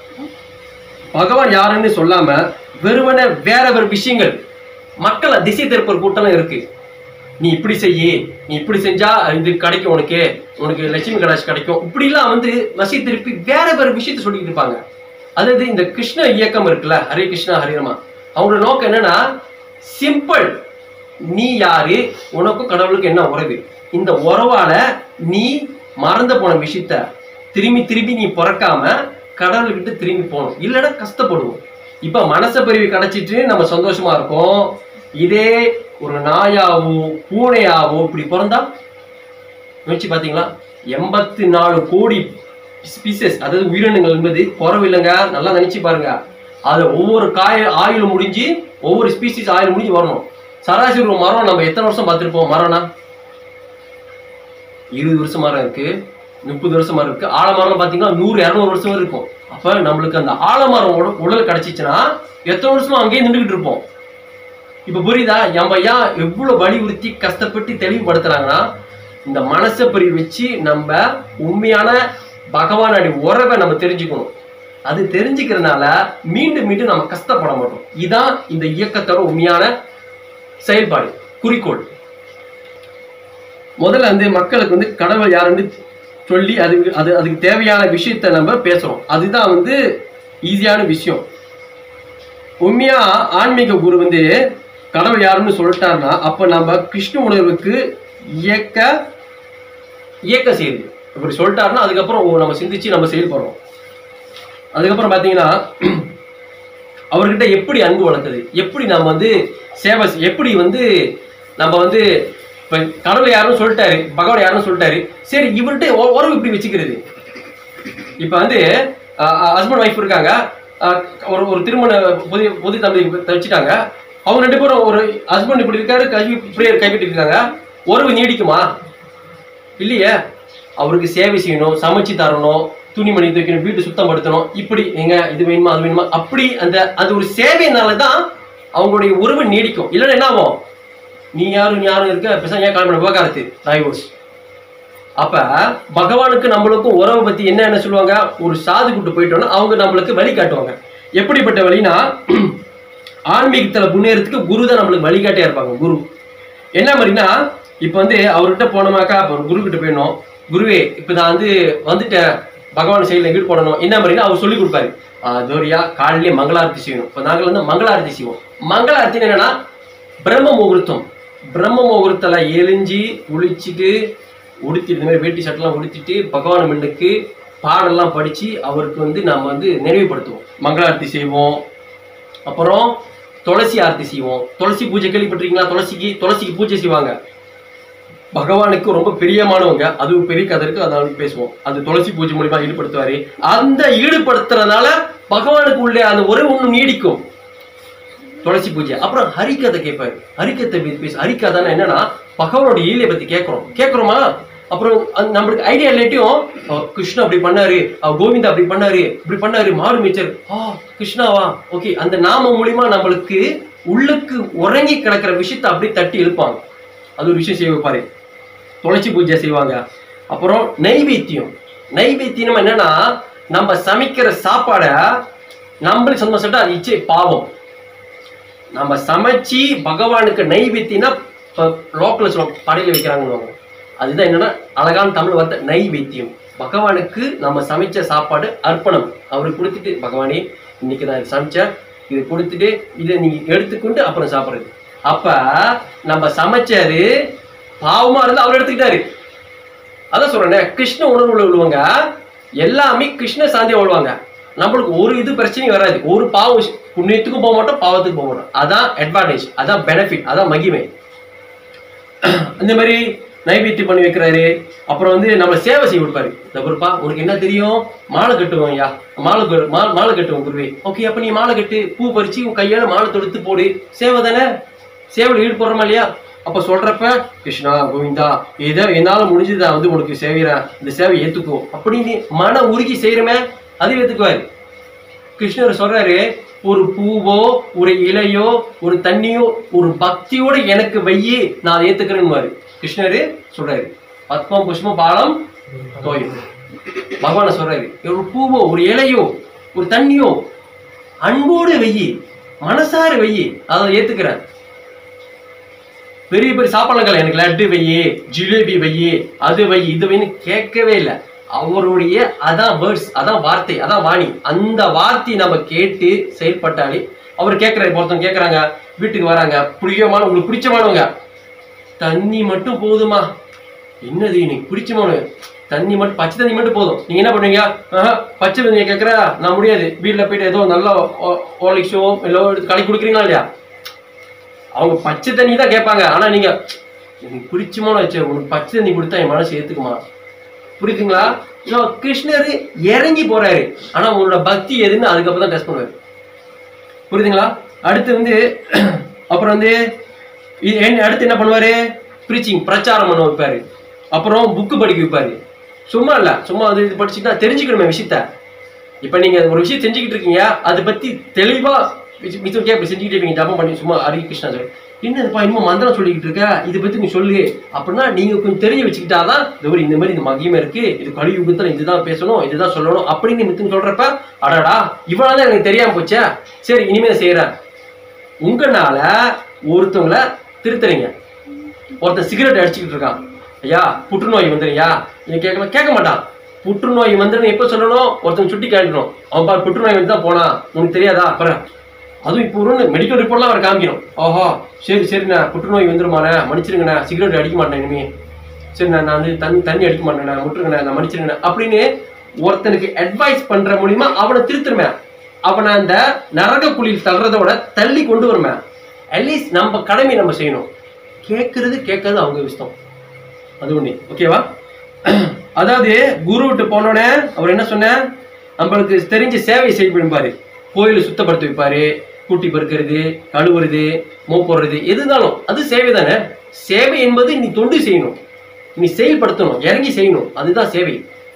பகவான் யாருன்னு சொல்லாம வெறுமனே வேற வேற விஷயங்கள் மக்களை திசை திருப்பற கூட்டம் இருக்கு நீ இப்படி செய்யி நீ இப்படி செஞ்சா இது கிடைக்கும் உனக்கு உனக்கு லட்சுமி கடாட்சி கிடைக்கும் இப்படிலாம் வந்து வசை திருப்பி வேற வேற விஷயத்த சொல்லிட்டு இருப்பாங்க அதாவது இந்த கிருஷ்ண இயக்கம் இருக்குல்ல ஹரே கிருஷ்ணா ஹரிரமா அவங்களோட நோக்கம் என்னன்னா சிம்பிள் நீ யாரு உனக்கும் கடவுளுக்கு என்ன உறவு இந்த உறவால நீ மறந்து போன விஷயத்த திரும்பி திரும்பி நீ பிறக்காம கடவுள்கிட்ட திரும்பி போகணும் இல்லைன்னா கஷ்டப்படுவோம் இப்ப மனச பிரிவு கிடைச்சிட்டு நம்ம சந்தோஷமா இருக்கோம் இதே ஒரு நாயாவோ பூனையாவோ இப்படி பிறந்தா யோசிச்சு பாத்தீங்களா எண்பத்தி நாலு கோடி ஸ்பீசஸ் அதாவது உயிரினங்கள் என்பது குறவில்லைங்க நல்லா நினைச்சு பாருங்க அது ஒவ்வொரு காய ஆயுள் முடிஞ்சு ஒவ்வொரு ஸ்பீசிஸ் ஆயுள் முடிஞ்சு வரணும் சராசரி ஒரு மரம் நம்ம எத்தனை வருஷம் பார்த்திருப்போம் மரம்னா இருபது வருஷம் மரம் இருக்கு முப்பது வருஷம் மரம் இருக்கு ஆலமரம் பாத்தீங்கன்னா நூறு இரநூறு வருஷம் வரை இருக்கும் அப்ப நம்மளுக்கு அந்த ஆலமரம் உட- உடல் கிடைச்சிச்சுன்னா எத்தனை வருஷமா அங்கேயே நின்றுகிட்டு இருப்போம் இப்ப புரியுதா நம்ம ஏன் எவ்வளவு வலியுறுத்தி கஷ்டப்பட்டு தெளிவுபடுத்துறாங்கன்னா இந்த மனசை பறி வச்சு நம்ம உண்மையான பகவானுடைய உறவை நம்ம தெரிஞ்சுக்கணும் அது தெரிஞ்சுக்கிறதுனால மீண்டும் மீண்டும் நம்ம கஷ்டப்பட மாட்டோம் இதான் இந்த இயக்கத்தோட உண்மையான செயல்பாடு குறிக்கோள் முதல்ல வந்து மக்களுக்கு வந்து கடவுள் யாருன்னு சொல்லி அதுக்கு அது அதுக்கு தேவையான விஷயத்த நம்ம பேசுறோம் அதுதான் வந்து ஈஸியான விஷயம் உண்மையா ஆன்மீக குரு வந்து கடவுள் யாருன்னு சொல்லிட்டாருன்னா அப்ப நம்ம கிருஷ்ண உணர்வுக்கு இயக்க இயக்க செய்யுது இப்படி சொல்லிட்டாருன்னா அதுக்கப்புறம் ஓ, நம்ம சிந்திச்சு நம்ம செயல்படுறோம் அதுக்கப்புறம் பாத்தீங்கன்னா அவர்கிட்ட எப்படி அன்பு வளர்க்குது எப்படி நம்ம வந்து சேவை செய்- எப்படி வந்து நம்ம வந்து இப்ப கடவுள் யாரும் சொல்லிட்டாரு பகவான் யாரும் சொல்லிட்டாரு சரி இவர்கிட்ட உ- உறவு இப்படி வச்சுக்கிறது இப்ப வந்து ஹஸ்பண்ட் ஒய்ஃப் இருக்காங்க அஹ், ஒரு ஒரு திருமண புதிய புதிய தம்பதி வச்சுட்டாங்க அவங்க ரெண்டு பேரும் ஒரு ஹஸ்பண்ட் இப்படி இருக்காரு கை இப்படியே கைவிட்டு இருக்காங்க உறவு நீடிக்குமா இல்லையே அவருக்கு சேவை செய்யணும் சமைச்சு தரணும் துணிமணி துவைக்கணும் வீட்டு சுத்தம் படுத்தணும் இப்படி எங்க இது வேணுமா அது வேணுமா அப்படி அந்த அது ஒரு சேவையினால தான் அவங்களுடைய உறவு நீடிக்கும் இல்லைன்னா என்ன ஆகும் நீ யாரும் நீ யாரும் இருக்க பேசாம ஏன் கிளம்பின விவகாரத்து டைவோர்ஸ் அப்ப பகவானுக்கு நம்மளுக்கும் உறவை பத்தி என்ன என்ன சொல்லுவாங்க ஒரு சாது கூட்டு போயிட்டோம்னா அவங்க நம்மளுக்கு வழி காட்டுவாங்க எப்படிப்பட்ட வழினா ஆன்மீகத்துல முன்னேறதுக்கு குரு தான் நம்மளுக்கு வழிகாட்டியா இருப்பாங்க குரு என்ன மாதிரினா இப்ப வந்து அவர்கிட்ட போனோமாக்கா இப்ப ஒரு குரு கிட்ட போயிடணும் குருவே இப்ப நான் வந்து வந்துட்டேன் பகவான் செயலில் எங்கிட்டு போடணும் என்ன மாதிரினா அவர் சொல்லி கொடுப்பாரு ஆஹ் தோரியா காலையிலேயே மங்களாரத்தி செய்யணும் இப்ப நாங்கள் வந்து மங்களாரத்தி செய்வோம் மங்களாரத்தி என்னன்னா பிரம்ம முகூர்த்தம் பிரம்ம முகூர்த்தல எழிஞ்சு குளிச்சுட்டு உடுத்திட்டு இந்த மாதிரி வேட்டி சட்டெல்லாம் உடுத்திட்டு பகவான் மின்னுக்கு பாடெல்லாம் படிச்சு அவருக்கு வந்து நாம வந்து நினைவுபடுத்துவோம் மங்களாரத்தி செய்வோம் அப்புறம் துளசி ஆரத்தி செய்வோம் துளசி பூஜை கேள்விப்பட்டிருக்கீங்களா துளசிக்கு துளசிக்கு பூஜை செய்வாங்க பகவானுக்கு ரொம்ப பிரியமானவங்க அது ஒரு பெரிய கதை இருக்கு அதனால பேசுவோம் அது துளசி பூஜை மூலியமா ஈடுபடுத்துவாரு அந்த ஈடுபடுத்துறதுனால பகவானுக்கு உள்ளே அந்த உறவு ஒண்ணு நீடிக்கும் துளசி பூஜை அப்புறம் ஹரிக்கதை கேட்பாரு ஹரிக்கதை பத்தி பேச ஹரிக்கதைன்னா என்னன்னா பகவானோட ஈலையை பத்தி கேட்கறோம் கேட்கறோமா அப்புறம் அந்த நம்மளுக்கு ஐடியா இல்லாட்டியும் அஹ், கிருஷ்ணா அப்படி பண்ணாரு அஹ், கோவிந்தா அப்படி பண்ணாரு இப்படி பண்ணாரு மாடு மேய்ச்சர் ஆ கிருஷ்ணாவா ஓகே அந்த நாம மூலியமா நம்மளுக்கு உள்ளுக்கு உறங்கி கிடக்கிற விஷயத்தை அப்படியே தட்டி எழுப்பாங்க அது ஒரு விஷயம் செய்ய வைப்பாரு துளசி பூஜை செய்வாங்க அப்புறம் நைவேத்தியம் நைவேத்தியம் என்னன்னா நம்ம சமைக்கிற சாப்பாடை நம்மளுக்கு சொந்த சொல்லிட்டு அது இச்சை பாவம் நம்ம சமைச்சு பகவானுக்கு நைவேத்தியம்னா இப்போ லோக்கலில் சொல்லுவோம் படையில வைக்கிறாங்கன்னு அதுதான் என்னன்னா அழகான தமிழ் வார்த்தை நைவேத்தியம் பகவானுக்கு நம்ம சமைச்ச சாப்பாடு அர்ப்பணம் அவருக்கு கொடுத்துட்டு பகவானே இன்னைக்கு நான் இது சமைச்சேன் இது கொடுத்துட்டு இதை நீங்க எடுத்துக்கொண்டு அப்புறம் சாப்பிடுறது அப்ப நம்ம சமைச்சது பாவமா இருந்தா அவர் எடுத்துக்கிட்டாரு அதான் சொல்றேனே கிருஷ்ண உணர்வுல உள்ளவங்க எல்லாமே கிருஷ்ண சாந்தியா வாழ்வாங்க நம்மளுக்கு ஒரு இது பிரச்சனையும் வராது ஒரு பாவம் விஷ- புண்ணியத்துக்கும் போக மாட்டோம் பாவத்துக்கும் போக மாட்டோம் அதான் அட்வான்டேஜ் அதான் பெனிஃபிட் அதான் மகிமை இந்த மாதிரி நைவேத்தியம் பண்ணி வைக்கிறாரு அப்புறம் வந்து நம்ம சேவை செய்ய கொடுப்பாரு இந்த குருப்பா உனக்கு என்ன தெரியும் மாலை கட்டுவோம் ஐயா மாலை கட்டு- மா- மாலை கட்டுவோம் குருவே ஓகே அப்ப நீ மாலை கட்டு பூ பறிச்சு உன் கையால மாலை தொடுத்து போடு சேவை தானே சேவையில் ஈடுபடுறோமா இல்லையா அப்ப சொல்றப்ப கிருஷ்ணா கோவிந்தா ஏதோ என்னால முடிஞ்சது நான் வந்து உனக்கு சேவைறேன் இந்த சேவை ஏத்துக்கோ அப்படின்னு மன உருகி செய்யறமே அது ஏத்துக்குவாரு கிருஷ்ணர் சொல்றாரு ஒரு பூவோ ஒரு இலையோ ஒரு தண்ணியோ ஒரு பக்தியோட எனக்கு வையி நான் அதை ஏத்துக்கிறேன்னு கிருஷ்ணரு சொல்றாரு பத்மம் புஷ்பம் பாலம் தோயும் பகவான சொல்றாரு ஒரு பூவோ ஒரு இலையோ ஒரு தண்ணியோ அன்போடு வெய்யி மனசார வெய்யி அதை ஏத்துக்கிறேன் பெரிய பெரிய சாப்பாடுகள் எனக்கு லட்டு வையி ஜிலேபி வையி அது வை இது வைன்னு கேட்கவே இல்லை அவருடைய அதான் வேர்ட்ஸ் அதான் வார்த்தை அதான் வாணி அந்த வார்த்தையை நம்ம கேட்டு செயல்பட்டாலே அவர் கேட்கிறாரு ஒருத்தவங்க கேட்கறாங்க வீட்டுக்கு வராங்க பிடிக்கமான உங்களுக்கு பிடிச்சமானவங்க தண்ணி மட்டும் போதுமா என்னது எனக்கு பிடிச்சமான தண்ணி மட்டும் பச்சை தண்ணி மட்டும் போதும் நீங்க என்ன பண்ணுவீங்க ஆஹா, பச்சை தண்ணியை கேட்கறா நான் முடியாது வீட்டில் போயிட்டு ஏதோ நல்ல ஓலிக்ஸோ இல்லை கலக்கி குடிக்கிறீங்களா இல்லையா அவங்க பச்சை தண்ணி தான் கேட்பாங்க ஆனா நீங்க எனக்கு பிடிச்சமான வச்சு உனக்கு பச்சை தண்ணி கொடுத்தா என் மனசு ஏத்துக்குமா புரியுதுங்களா ஸோ கிருஷ்ணர் இறங்கி போறாரு ஆனா உங்களோட பக்தி எதுன்னு அதுக்கப்புறம் தான் டெஸ்ட் பண்ணுவாரு புரியுதுங்களா அடுத்து வந்து அப்புறம் வந்து இ- என்ன- அடுத்து என்ன பண்ணுவாரு ப்ரீச்சிங் பிரச்சாரம் பண்ண வைப்பாரு அப்புறம் புக்கு படிக்க வைப்பாரு சும்மா இல்ல சும்மா அது இது படிச்சுட்டா தெரிஞ்சுக்கணுமே விஷயத்த இப்ப நீங்க ஒரு விஷயம் செஞ்சுக்கிட்டு இருக்கீங்க அதை பத்தி தெளிவா மிச்சம் கேப்ப செஞ்சுக்கிட்டே இருப்பீங்க ஜபம் பண்ணி சும்மா ஹரி கிருஷ்ணா சொல்லி என்னதுப்பா இன்னும் மந்திரம் சொல்லிக்கிட்டு இருக்க இதை பத்தி நீ சொல்லு அப்படின்னா நீங்க கொஞ்சம் தெரிஞ்சு வச்சுக்கிட்டாதான் இந்த மாதிரி இந்த மாதிரி இந்த மகிமை இருக்கு இது கலியுகத்துல இதுதான் பேசணும் இதுதான் சொல்லணும் அப்படின்னு மித்தம் சொல்றப்ப அடடா இவ்வளவுதான் எனக்கு தெரியாம போச்சே சரி இனிமே செய்யறேன் உங்களால ஒருத்தவங்கள திருத்துறீங்க ஒருத்தன் சிகரெட் அடிச்சுக்கிட்டு இருக்கான் ஐயா புற்றுநோய் வந்துருயா நீ கேட்கலாம் கேட்க மாட்டான் புற்றுநோய் வந்துருன்னு எப்போ சொல்லணும் ஒருத்தன் சுட்டி காட்டணும் அவன் பாரு புற்றுநோய் வந்து தான் போனான் உனக்கு தெரியாதா அப்புறம் அதுவும் இப்போ ஒரு மெடிக்கல் ரிப்போர்ட்லாம் அவர் காமிக்கணும் ஓஹோ சரி சரிண்ணா புற்றுநோய் வந்துருமாண்ணே மன்னிச்சிருங்கண்ணா சிகரெட் அடிக்க மாட்டேன் இனிமே சரிண்ணா நான் வந்து தண்ணி தண்ணி அடிக்க மாட்டேண்ணா முட்டுருங்கண்ணா நான் மன்னிச்சிருங்கண்ணா அப்படின்னு ஒருத்தனுக்கு அட்வைஸ் பண்ற மூலியமா அவனை திருத்துருமே அவனை அந்த நரக குழியில் தள்ளுறதோட தள்ளி கொண்டு வருமே அட்லீஸ்ட் நம்ம கடமை நம்ம செய்யணும் கேட்கறது கேட்கறது அவங்க இஷ்டம் அது ஒண்ணு ஓகேவா அதாவது குரு விட்டு போனோடனே அவர் என்ன சொன்னார் நம்மளுக்கு தெரிஞ்ச சேவை செய்யப்படும்பாரு கோயிலை சுத்தப்படுத்தி வைப்பாரு கூட்டி பெருக்கிறது கழுவுறது மோப்போடுறது எது இருந்தாலும் அது சேவை தானே சேவை என்பது நீ தொண்டு செய்யணும் நீ செயல்படுத்தணும் இறங்கி செய்யணும் அதுதான் சேவை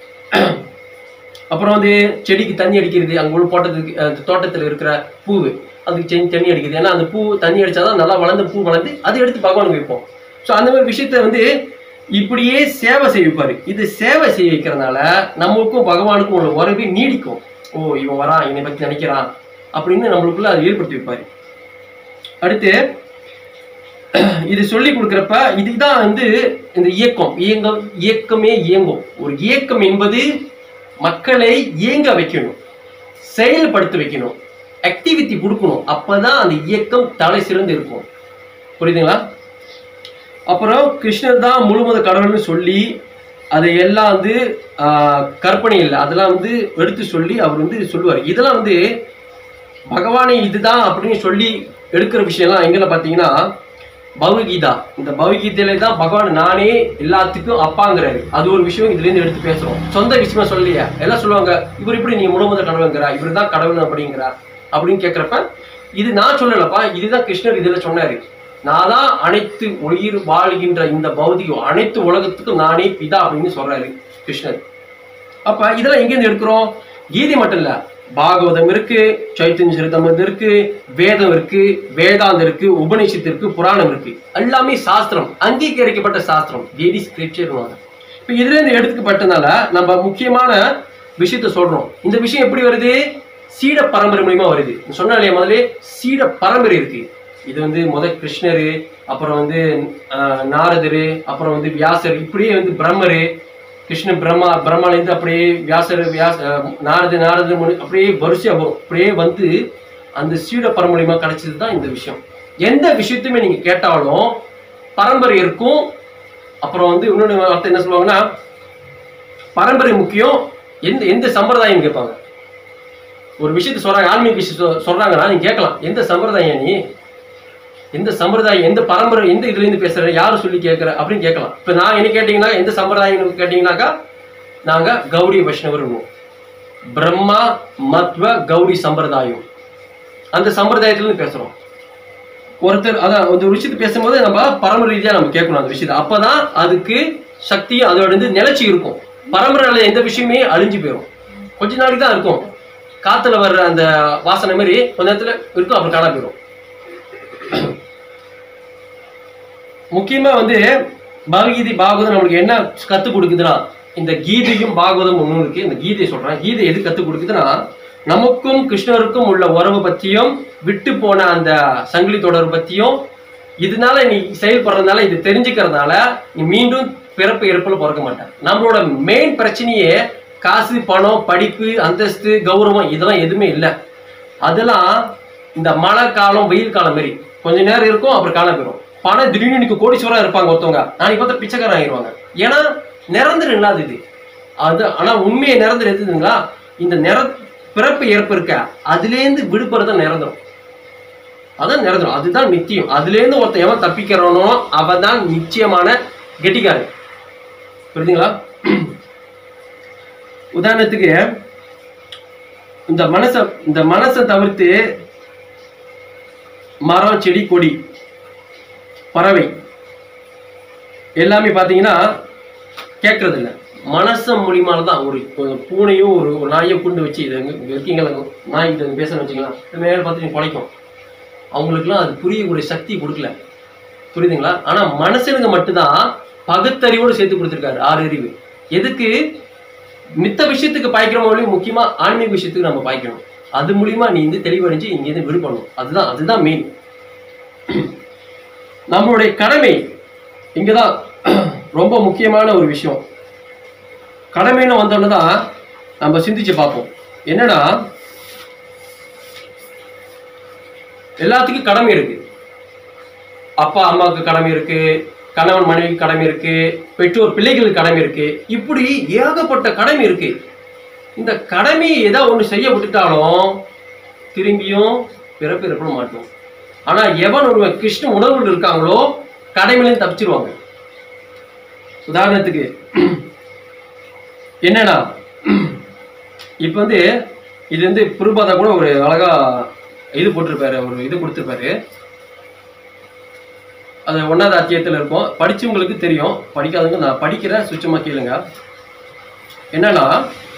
அப்புறம் வந்து செடிக்கு தண்ணி அடிக்கிறது அங்க உள்ள தோட்டத்துக்கு அஹ், தோட்டத்துல இருக்கிற பூவு அதுக்கு செடி தண்ணி அடிக்கிறது ஏன்னா அந்த பூ தண்ணி அடிச்சாதான் நல்லா வளர்ந்த பூ வளர்ந்து அதை எடுத்து பகவானுக்கு வைப்போம் ஸோ அந்த மாதிரி விஷயத்த வந்து இப்படியே சேவை செய்ய வைப்பாரு இது சேவை செய்ய வைக்கிறதுனால நம்மளுக்கும் பகவானுக்கும் உள்ள உறவு நீடிக்கும் ஓ இவன் வரான் இவனை பத்தி நினைக்கிறான் அப்படின்னு நம்மளுக்குள்ள அதை ஏற்படுத்தி வைப்பாரு அடுத்து இது சொல்லி கொடுக்குறப்ப இதுதான் வந்து இந்த இயக்கம் இயங்கம் இயக்கமே இயங்கும் ஒரு இயக்கம் என்பது மக்களை இயங்க வைக்கணும் செயல்படுத்த வைக்கணும் ஆக்டிவிட்டி கொடுக்கணும் அப்பதான் அந்த இயக்கம் தலை சிறந்து இருக்கும் புரியுதுங்களா அப்புறம் கிருஷ்ணர் தான் முழுமுத கடவுள்னு சொல்லி அதை எல்லாம் வந்து ஆஹ், கற்பனை இல்லை அதெல்லாம் வந்து எடுத்து சொல்லி அவர் வந்து சொல்லுவார் இதெல்லாம் வந்து பகவானே இதுதான் அப்படின்னு சொல்லி எடுக்கிற விஷயம்லாம் எங்கெல்லாம் பார்த்தீங்கன்னா பகவத்கீதா இந்த பகவத்கீதையில தான் பகவான் நானே எல்லாத்துக்கும் அப்பாங்கிறாரு அது ஒரு விஷயம் இதுல இருந்து எடுத்து பேசுறோம் சொந்த விஷயமா சொல்லியா எல்லாம் சொல்லுவாங்க இவர் இப்படி நீங்க முழுமுத கடவுளுங்கிறா இவர் தான் கடவுள் அப்படிங்கிறா அப்படின்னு கேட்கிறப்ப இது நான் சொல்லலப்பா இதுதான் கிருஷ்ணர் இதுல சொன்னாரு நான் தான் அனைத்து உயிர் வாழ்கின்ற இந்த பௌதிகம் அனைத்து உலகத்துக்கும் நானே பிதா அப்படின்னு சொல்றாரு கிருஷ்ணர் அப்ப இதெல்லாம் எங்கேருந்து எடுக்கிறோம் கீதை மட்டும் இல்ல பாகவதம் இருக்கு சைத்தன்ய சரிதம் இருக்கு வேதம் இருக்கு வேதாந்தம் இருக்கு உபநிஷத்து இருக்கு புராணம் இருக்கு எல்லாமே சாஸ்திரம் அங்கீகரிக்கப்பட்ட சாஸ்திரம் வேதி ஸ்கிரிப்சர் இப்ப இதுல இருந்து எடுத்துக்கப்பட்டனால நம்ம முக்கியமான விஷயத்த சொல்றோம் இந்த விஷயம் எப்படி வருது சீட பரம்பரை மூலியமா வருது சொன்ன இல்லையா முதல்ல சீட பரம்பரை இருக்கு இது வந்து முத கிருஷ்ணரு அப்புறம் வந்து ஆஹ், நாரதரு அப்புறம் வந்து வியாசர் இப்படியே வந்து பிரம்மரு கிருஷ்ண பிரம்மா பிரம்மாலேருந்து அப்படியே வியாசர் வியாச அஹ், நாரது நாரது முனி அப்படியே வரிசையா வரும் அப்படியே வந்து அந்த சீட பரம்பரைமா கிடைச்சது தான் இந்த விஷயம் எந்த விஷயத்தையுமே நீங்க கேட்டாலும் பரம்பரை இருக்கும் அப்புறம் வந்து இன்னொன்று வார்த்தை என்ன சொல்லுவாங்கன்னா பரம்பரை முக்கியம் எந்த எந்த சம்பிரதாயம் கேட்பாங்க ஒரு விஷயத்தை சொல்றாங்க ஆன்மீக விஷயம் சொ- சொல்றாங்கன்னா நீங்க கேட்கலாம் எந்த சம்பிரதாயம் நீ எந்த சம்பிரதாயம் எந்த பரம்பரை எந்த இதுல இருந்து பேசுற யாரு சொல்லி கேட்கற அப்படின்னு கேட்கலாம் இப்ப நான் என்ன கேட்டீங்கன்னா எந்த சம்பிரதாயம் கேட்டீங்கன்னாக்கா நாங்க கௌடி வைஷ்ணவர் பிரம்மா மத்வ கௌடி சம்பிரதாயம் அந்த சம்பிரதாயத்துல இருந்து பேசுறோம் ஒருத்தர் அதான் ஒரு விஷயத்தை பேசும்போது நம்ம பரம்பரை ரீதியா நம்ம கேட்கணும் அந்த விஷயத்தை அப்பதான் அதுக்கு சக்தியும் அதோட வந்து நிலைச்சி இருக்கும் பரம்பரையில எந்த விஷயமே அழிஞ்சு போயிடும் கொஞ்ச நாளைக்கு தான் இருக்கும் காத்துல வர்ற அந்த வாசனை மாதிரி கொஞ்ச நேரத்துல இருக்கும் அப்புறம் காணா போயிடும் முக்கியமா வந்து பகவத்கீதை பாகவதம் நம்மளுக்கு என்ன கத்துக் கொடுக்குதுன்னா இந்த கீதையும் பாகவதம் ஒண்ணு இருக்கு இந்த கீதையை சொல்றேன் கீதை எது கத்துக் கொடுக்குதுன்னா நமக்கும் கிருஷ்ணருக்கும் உள்ள உறவு பத்தியும் விட்டு போன அந்த சங்கிலி தொடர் பத்தியும் இதனால நீ செயல்படுறதுனால இது தெரிஞ்சுக்கிறதுனால நீ மீண்டும் பிறப்பு இறப்புல பிறக்க மாட்டேன் நம்மளோட மெயின் பிரச்சனையே காசு பணம் படிப்பு அந்தஸ்து கௌரவம் இதெல்லாம் எதுவுமே இல்லை அதெல்லாம் இந்த மழை காலம் வெயில் காலம் மாதிரி கொஞ்ச நேரம் இருக்கும் அப்புறம் காண போயிடும் பணம் திடீர்னு இன்னைக்கு கோடீஸ்வரா இருப்பாங்க ஒருத்தவங்க நாளைக்கு பார்த்தா பிச்சைக்காரன் ஆகிடுவாங்க ஏன்னா நிரந்தரம் இல்லாத இது அது ஆனா உண்மையை நிரந்தரம் எதுங்களா இந்த நிற பிறப்பு இறப்பு இருக்க அதுலேருந்து விடுபடுறது தான் நிரந்தரம் அதான் நிரந்தரம் அதுதான் நித்தியம் அதுலேருந்து ஒருத்தன் எவன் தப்பிக்கிறானோ அவன் தான் நிச்சயமான கெட்டிக்காரன் புரியுதுங்களா உதாரணத்துக்கு இந்த மனசை இந்த மனசை தவிர்த்து மரம் செடி கொடி பறவை எல்லாமே பார்த்தீங்கன்னா கேட்கறது இல்லை மனசு மூலியமால தான் ஒரு ஒரு பூனையும் ஒரு ஒரு நாயை கொண்டு வச்சு இது இங்க இங்க இருக்கீங்களா நாய் கிட்ட பேசணும்னு வச்சுக்கலாம் மேலே பார்த்து நீ குலைக்கும் அவங்களுக்குலாம் அது புரியக்கூடிய சக்தி கொடுக்கல புரியுதுங்களா ஆனா மனுஷனுக்கு மட்டும்தான் பகுத்தறிவோடு சேர்த்து கொடுத்துருக்காரு ஆறு அறிவு எதுக்கு மித்த விஷயத்துக்கு பாய்க்கிறோம் ஒழிய முக்கியமா ஆன்மீக விஷயத்துக்கு நம்ம பாய்க்கணும் அது மூலியமா நீ வந்து தெளிவடைஞ்சு இங்கேருந்து விடுபடணும் அதுதான் அதுதான் மெயின் நம்மளுடைய கடமை இங்கதான் ரொம்ப முக்கியமான ஒரு விஷயம் கடமைன்னு வந்தோன்னு தான் நம்ம சிந்திச்சு பார்ப்போம் என்னன்னா எல்லாத்துக்கும் கடமை இருக்கு அப்பா அம்மாவுக்கு கடமை இருக்கு கணவன் மனைவிக்கு கடமை இருக்கு பெற்றோர் பிள்ளைகளுக்கு கடமை இருக்கு இப்படி ஏகப்பட்ட கடமை இருக்கு இந்த கடமையை ஏதாவது ஒன்று செய்ய விட்டுட்டாலும் திரும்பியும் பிறப்பு இறப்பட மாட்டோம் ஆனா எவன் ஒருவன் கிருஷ்ண உணர்வுகள் இருக்காங்களோ கடமையிலேருந்து தப்பிச்சிருவாங்க உதாரணத்துக்கு என்னன்னா இப்போ வந்து இது வந்து புருபாதா கூட ஒரு அழகா இது போட்டிருப்பாரு ஒரு இது கொடுத்துருப்பாரு அது ஒன்றாவது அத்தியாயத்தில் இருக்கும் படிச்சவங்களுக்கு தெரியும் படிக்காதவங்க நான் படிக்கிற சுச்சமா கேளுங்க என்னன்னா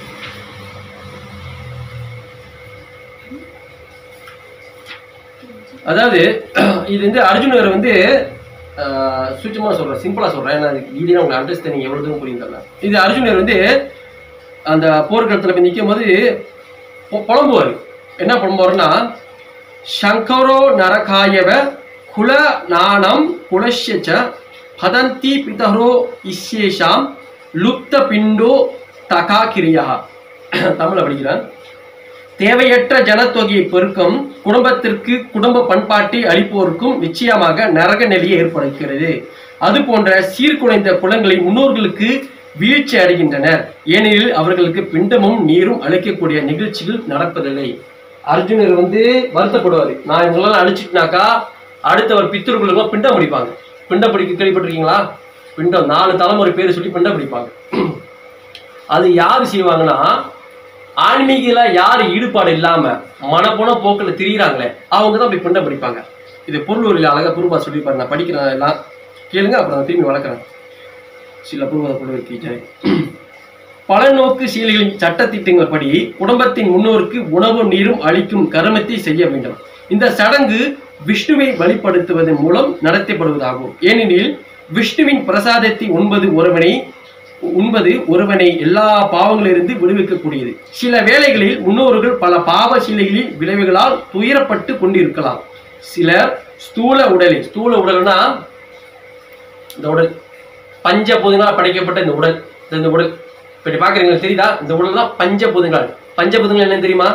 அதாவது இது வந்து அர்ஜுனர் வந்து ஆஹ், சுச்சமா சொல்றேன் சிம்பிளா சொல்றேன் ஏன்னா இது உங்களுக்கு அண்டர்ஸ்டாண்டிங் எவ்வளவு தூரம் புரியும் தெரியல இது அர்ஜுனர் வந்து அந்த போர்க்களத்துல போய் நிற்கும் போது பொ- புலம்புவாரு என்ன புலம்புவாருன்னா சங்கரோ நரகாயவ குல நாணம் குலஷ்யச்ச பதந்தி பிதரோ இஸ்யேஷாம் லுப்த பிண்டோ தகா கிரியா தமிழ்ல படிக்கிறேன் தேவையற்ற ஜனத்தொகையை பெருக்கும் குடும்பத்திற்கு குடும்ப பண்பாட்டை அளிப்போருக்கும் நிச்சயமாக நரக நிலையை ஏற்படுகிறது அது போன்ற சீர்குலைந்த குலங்களின் முன்னோர்களுக்கு வீழ்ச்சி அடைகின்றனர் ஏனெனில் அவர்களுக்கு பிண்டமும் நீரும் அளிக்கக்கூடிய நிகழ்ச்சிகள் நடப்பதில்லை அர்ஜுனர் வந்து வருத்தப்படுவாரு நான் இவங்களெல்லாம் அழிச்சிட்டுனாக்கா அடுத்தவர் பித்திருக்குள்ள பிண்டம் பிடிப்பாங்க பிண்டம் பிடிக்க கேள்விப்பட்டிருக்கீங்களா பிண்டம் நாலு தலைமுறை பேர் சொல்லி பிண்டம் பிடிப்பாங்க அது யார் செய்வாங்கன்னா ஆன்மீகில யார் ஈடுபாடு இல்லாம மனப்போன போக்குல திரியிறாங்களே அவங்க தான் போய் பிண்டம் பிடிப்பாங்க இது பொருளூரில் அழகா குருபா சொல்லியிருப்பாரு நான் படிக்கிறேன் எல்லாம் கேளுங்க அப்புறம் நான் திரும்பி வளர்க்குறேன் சில பூர்வத புலவருக்கு ஜெய் பலநோக்கு சீலைகளின் சட்டத்திட்டங்கள்படி குடும்பத்தின் முன்னோருக்கு உணவும் நீரும் அளிக்கும் கருமத்தை செய்ய வேண்டும் இந்த சடங்கு விஷ்ணுவை வழிபடுத்துவதன் மூலம் நடத்தப்படுவதாகும் ஏனெனில் விஷ்ணுவின் பிரசாதத்தை உண்பது ஒருவனை உண்பது ஒருவனை எல்லா பாவங்களிலிருந்து விடுவிக்கக்கூடியது சில வேளைகளில் முன்னோர்கள் பல பாவ சீலைகளின் விளைவுகளால் துயரப்பட்டு கொண்டிருக்கலாம் சிலர் ஸ்தூல உடலில் ஸ்தூல உடல்னா இந்த உடல் பஞ்ச பூதங்களால் படைக்கப்பட்ட இந்த உடல் இந்த- இந்த உடல் இப்படி பாக்குறீங்களா தெரியுதா இந்த உடல் தான் பஞ்ச பூதங்கள் பஞ்ச பூதங்கள் என்ன தெரியுமா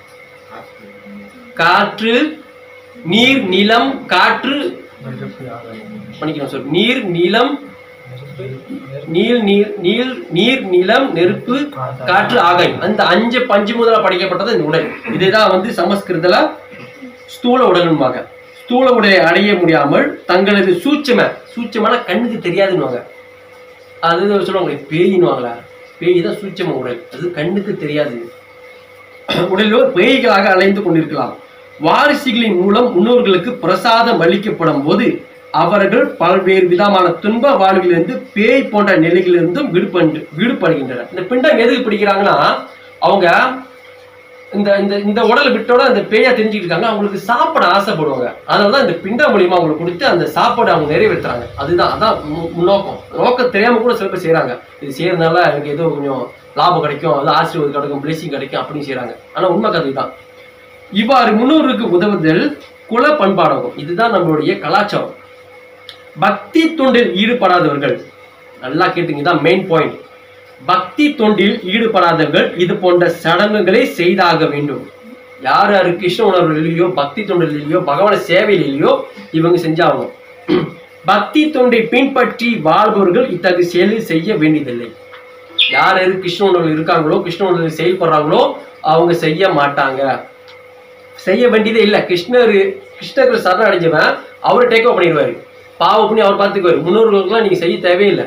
காற்று நீர் நிலம் காற்று பண்ணிக்கிறோம் சார் நீர் நிலம் நீர் நீர் நீர் நீர் நிலம் நெருப்பு காற்று ஆகாயம் அந்த அஞ்சு பஞ்சு முதலா படைக்கப்பட்டது இந்த உடல் இதுதான் வந்து சமஸ்கிருதத்துல ஸ்தூல உடலும்பாங்க ஸ்தூல உடலை அடைய முடியாமல் தங்களது சூட்சம சூட்சமான கண்ணுக்கு தெரியாதுன்னுவாங்க அது சொல்லுவாங்க பேயின்னுவாங்களா பேய் தான் சூட்சம உடல் அது கண்ணுக்கு தெரியாது உடலிலோ பேய்களாக அலைந்து கொண்டிருக்கலாம் வாரிசுகளின் மூலம் முன்னோர்களுக்கு பிரசாதம் அளிக்கப்படும் போது அவர்கள் பல்வேறு விதமான துன்ப வாழ்விலிருந்து பேய் போன்ற நிலைகளிலிருந்தும் விடுபடு விடுபடுகின்றனர் இந்த பிண்டம் எதுக்கு பிடிக்கிறாங்கன்னா அவங்க இந்த இந்த இந்த உடலை விட்டோட அந்த பேயா தெரிஞ்சுக்கிட்டு இருக்காங்க அவங்களுக்கு சாப்பிட ஆசைப்படுவாங்க அதனாலதான் இந்த பிண்டம் மூலியமா அவங்களுக்கு கொடுத்து அந்த சாப்பாடு அவங்க நிறைவேற்றுறாங்க அதுதான் அதான் மு- முன்னோக்கம் நோக்கம் தெரியாம கூட சில பேர் செய்றாங்க இது செய்யறதுனால எனக்கு ஏதோ கொஞ்சம் லாபம் கிடைக்கும் அது ஆசீர்வாதம் கிடைக்கும் பிளெஸிங் கிடைக்கும் அப்படின்னு செய்றாங்க ஆனா உண்மை கதை தான் இவ்வாறு முன்னோருக்கு உதவுதல் குல பண்பாடாகும் இதுதான் நம்மளுடைய கலாச்சாரம் பக்தி தொண்டில் ஈடுபடாதவர்கள் நல்லா கேட்டுங்க இதான் மெயின் பாயிண்ட் பக்தி தொண்டில் ஈடுபடாதவர்கள் இது போன்ற சடங்குகளை செய்தாக வேண்டும் யார் யாரு கிருஷ்ண உணர்வுலையோ பக்தி தொண்டிலையோ பகவான சேவையிலேயோ இவங்க செஞ்சாகணும் பக்தி தொண்டை பின்பற்றி வாழ்பவர்கள் இத்தகைய செயலை செய்ய வேண்டியதில்லை யார் யாரு கிருஷ்ண உணர்வு இருக்காங்களோ கிருஷ்ண உணர்வு செயல்படுறாங்களோ அவங்க செய்ய மாட்டாங்க செய்ய வேண்டியதே இல்லை கிருஷ்ணர் கிருஷ்ணருக்கு சரணம் அடைஞ்சவன் அவரை டேக் ஓவர் பண்ணிடுவாரு பாவ பண்ணி அவர் பார்த்துக்குவாரு முன்னோர்களுக்கெல்லாம் நீங்க செய்ய தேவையில்லை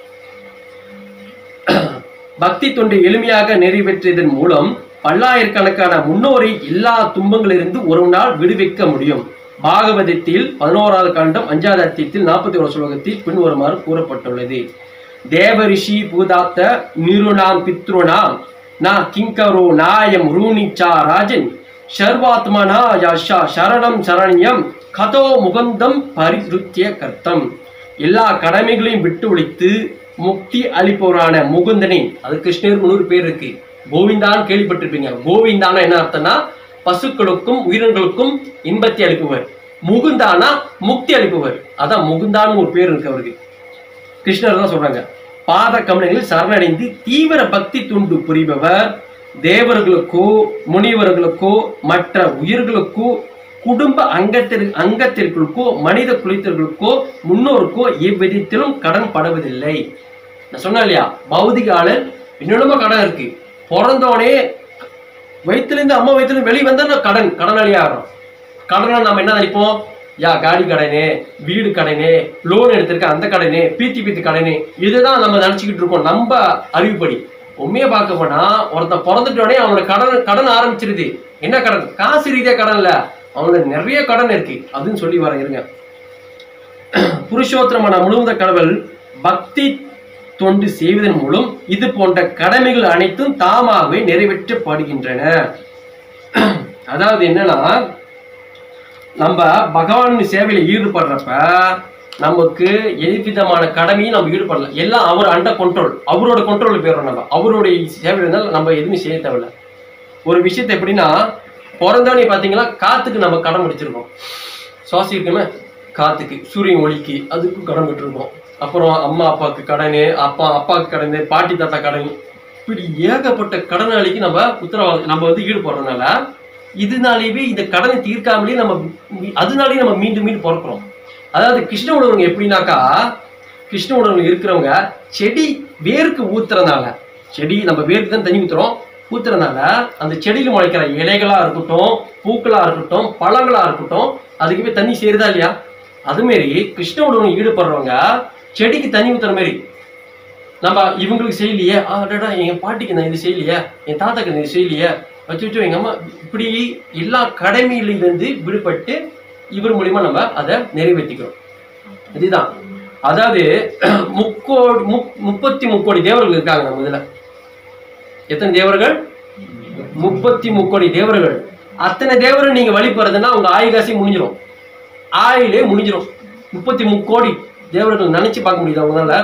பக்தி தொண்டை எளிமையாக நிறைவேற்றியதன் மூலம் பல்லாயிரக்கணக்கான முன்னோரை எல்லா துன்பங்களிலிருந்து ஒரு நாள் விடுவிக்க முடியும் பாகவதத்தில் பதினோராவது காண்டம் அஞ்சாவது அத்தியத்தில் நாற்பத்தி ஒரு ஸ்லோகத்தில் பின்வருமாறு கூறப்பட்டுள்ளது தேவரிஷி பூதாத்த நிருணாம் பித்ருணாம் நா கிங்கரோ நாயம் ரூணிச்சா ராஜன் சர்வாத்மனா யஷா சரணம் சரண்யம் கதோ முகந்தம் பரிருத்திய கர்த்தம் எல்லா கடமைகளையும் விட்டு ஒழித்து முக்தி அளிப்பவரான முகுந்தனை அது கிருஷ்ணருக்கு நூறு பேர் இருக்கு கோவிந்தான்னு கேள்விப்பட்டிருப்பீங்க கோவிந்தானா என்ன அர்த்தம்னா பசுக்களுக்கும் உயிரினங்களுக்கும் இன்பத்தை அளிப்பவர் முகுந்தானா முக்தி அளிப்பவர் அதான் முகுந்தான்னு ஒரு பேர் இருக்கு அவருக்கு கிருஷ்ணர் தான் சொல்றாங்க பாத கமலங்களில் சரணடைந்து தீவிர பக்தி துண்டு புரிபவர் தேவர்களுக்கோ முனிவர்களுக்கோ மற்ற உயிர்களுக்கோ குடும்ப அங்கத்திற்கு அங்கத்திற்குள்கோ மனித குளித்தர்களுக்கோ முன்னோருக்கோ எவ்விதத்திலும் கடன் படுவதில்லை நான் சொன்னேன் இல்லையா பௌதிக ஆளர் என்னென்னமோ கடன் இருக்கு பிறந்தோடனே வயிற்றுலேருந்து அம்மா வயிற்றுலேருந்து வெளியே வந்தா கடன் கடனாளி ஆகிறோம் கடனை நம்ம என்ன நினைப்போம் யா காடி கடனே வீடு கடனே லோன் எடுத்திருக்க அந்த கடனே பீத்தி பீத்தி கடனே இதுதான் நம்ம நினச்சிக்கிட்டு இருக்கோம் நம்ம அறிவுப்படி உண்மையை பார்க்க போனா ஒருத்தன் பிறந்துட்டோடனே அவனோட கடன் கடன் ஆரம்பிச்சிருது என்ன கடன் காசு ரீதியா கடன் இல்ல அவனுக்கு நிறைய கடன் இருக்கு அதுன்னு சொல்லி வரேன் இருங்க புருஷோத்தரமான முழுவத கடவுள் பக்தி தொண்டு செய்வதன் மூலம் இது போன்ற கடமைகள் அனைத்தும் தாமாகவே நிறைவேற்றப்படுகின்றன அதாவது என்னன்னா நம்ம பகவான் சேவையில ஈடுபடுறப்ப நமக்கு எவ்விதமான கடமையும் நம்ம ஈடுபடல எல்லாம் அவர் அண்ட கண்ட்ரோல் அவரோட கண்ட்ரோல் போயிடுறோம் நம்ம அவருடைய சேவையில் இருந்தால் நம்ம எதுவுமே செய்ய தேவையில்ல ஒரு விஷயத்தை எப்படின்னா பிறந்தவனே பார்த்தீங்கன்னா காத்துக்கு நம்ம கடன் முடிச்சிருக்கோம் சுவாசிக்கணுமே காத்துக்கு சூரியன் ஒளிக்கு அதுக்கும் கடன் விட்டுருக்கோம் அப்புறம் அம்மா அப்பாவுக்கு கடன் அப்பா அப்பாவுக்கு கடன் பாட்டி தாத்தா கடன் இப்படி ஏகப்பட்ட கடனாளிக்கு நம்ம உத்தரவாதம் நம்ம வந்து ஈடுபடுறதுனால இதனாலேயே இந்த கடனை தீர்க்காமலே நம்ம மீ- அதனாலேயே நம்ம மீண்டும் மீண்டும் பிறக்கிறோம் அதாவது கிருஷ்ண உணர்வுங்க எப்படின்னாக்கா கிருஷ்ண உணர்வு இருக்கிறவங்க செடி வேருக்கு ஊத்துறதுனால செடி நம்ம வேருக்கு தான் தண்ணி ஊத்துறோம் ஊத்துறதுனால அந்த செடியில் முளைக்கிற இலைகளா இருக்கட்டும் பூக்களா இருக்கட்டும் பழங்களா இருக்கட்டும் அதுக்கு போய் தண்ணி சேருதா இல்லையா அதுமாரி கிருஷ்ணோட ஈடுபடுறவங்க செடிக்கு தண்ணி ஊத்துற மாதிரி நம்ம இவங்களுக்கு செய்யலையே ஆடா எங்க பாட்டிக்கு நான் இது செய்யலையே என் தாத்தாக்கு நான் இது செய்யலையே வச்சு எங்க அம்மா இப்படி எல்லா கடமையிலிருந்து விடுபட்டு இவர் மூலியமா நம்ம அதை நிறைவேற்றிக்கிறோம் இதுதான் அதாவது முக்கோடி முப்- முப்பத்தி முக்கோடி தேவர்கள் இருக்காங்க நம்ம இதுல எத்தனை தேவர்கள் முப்பத்தி முக்கோடி தேவர்கள் அத்தனை தேவரை நீங்க வழிபடுறதுன்னா உங்க ஆயுகாசி முடிஞ்சிடும் ஆயிலே முடிஞ்சிடும் முப்பத்தி முக்கோடி தேவர்கள் நினைச்சு பார்க்க முடியுது அவங்களால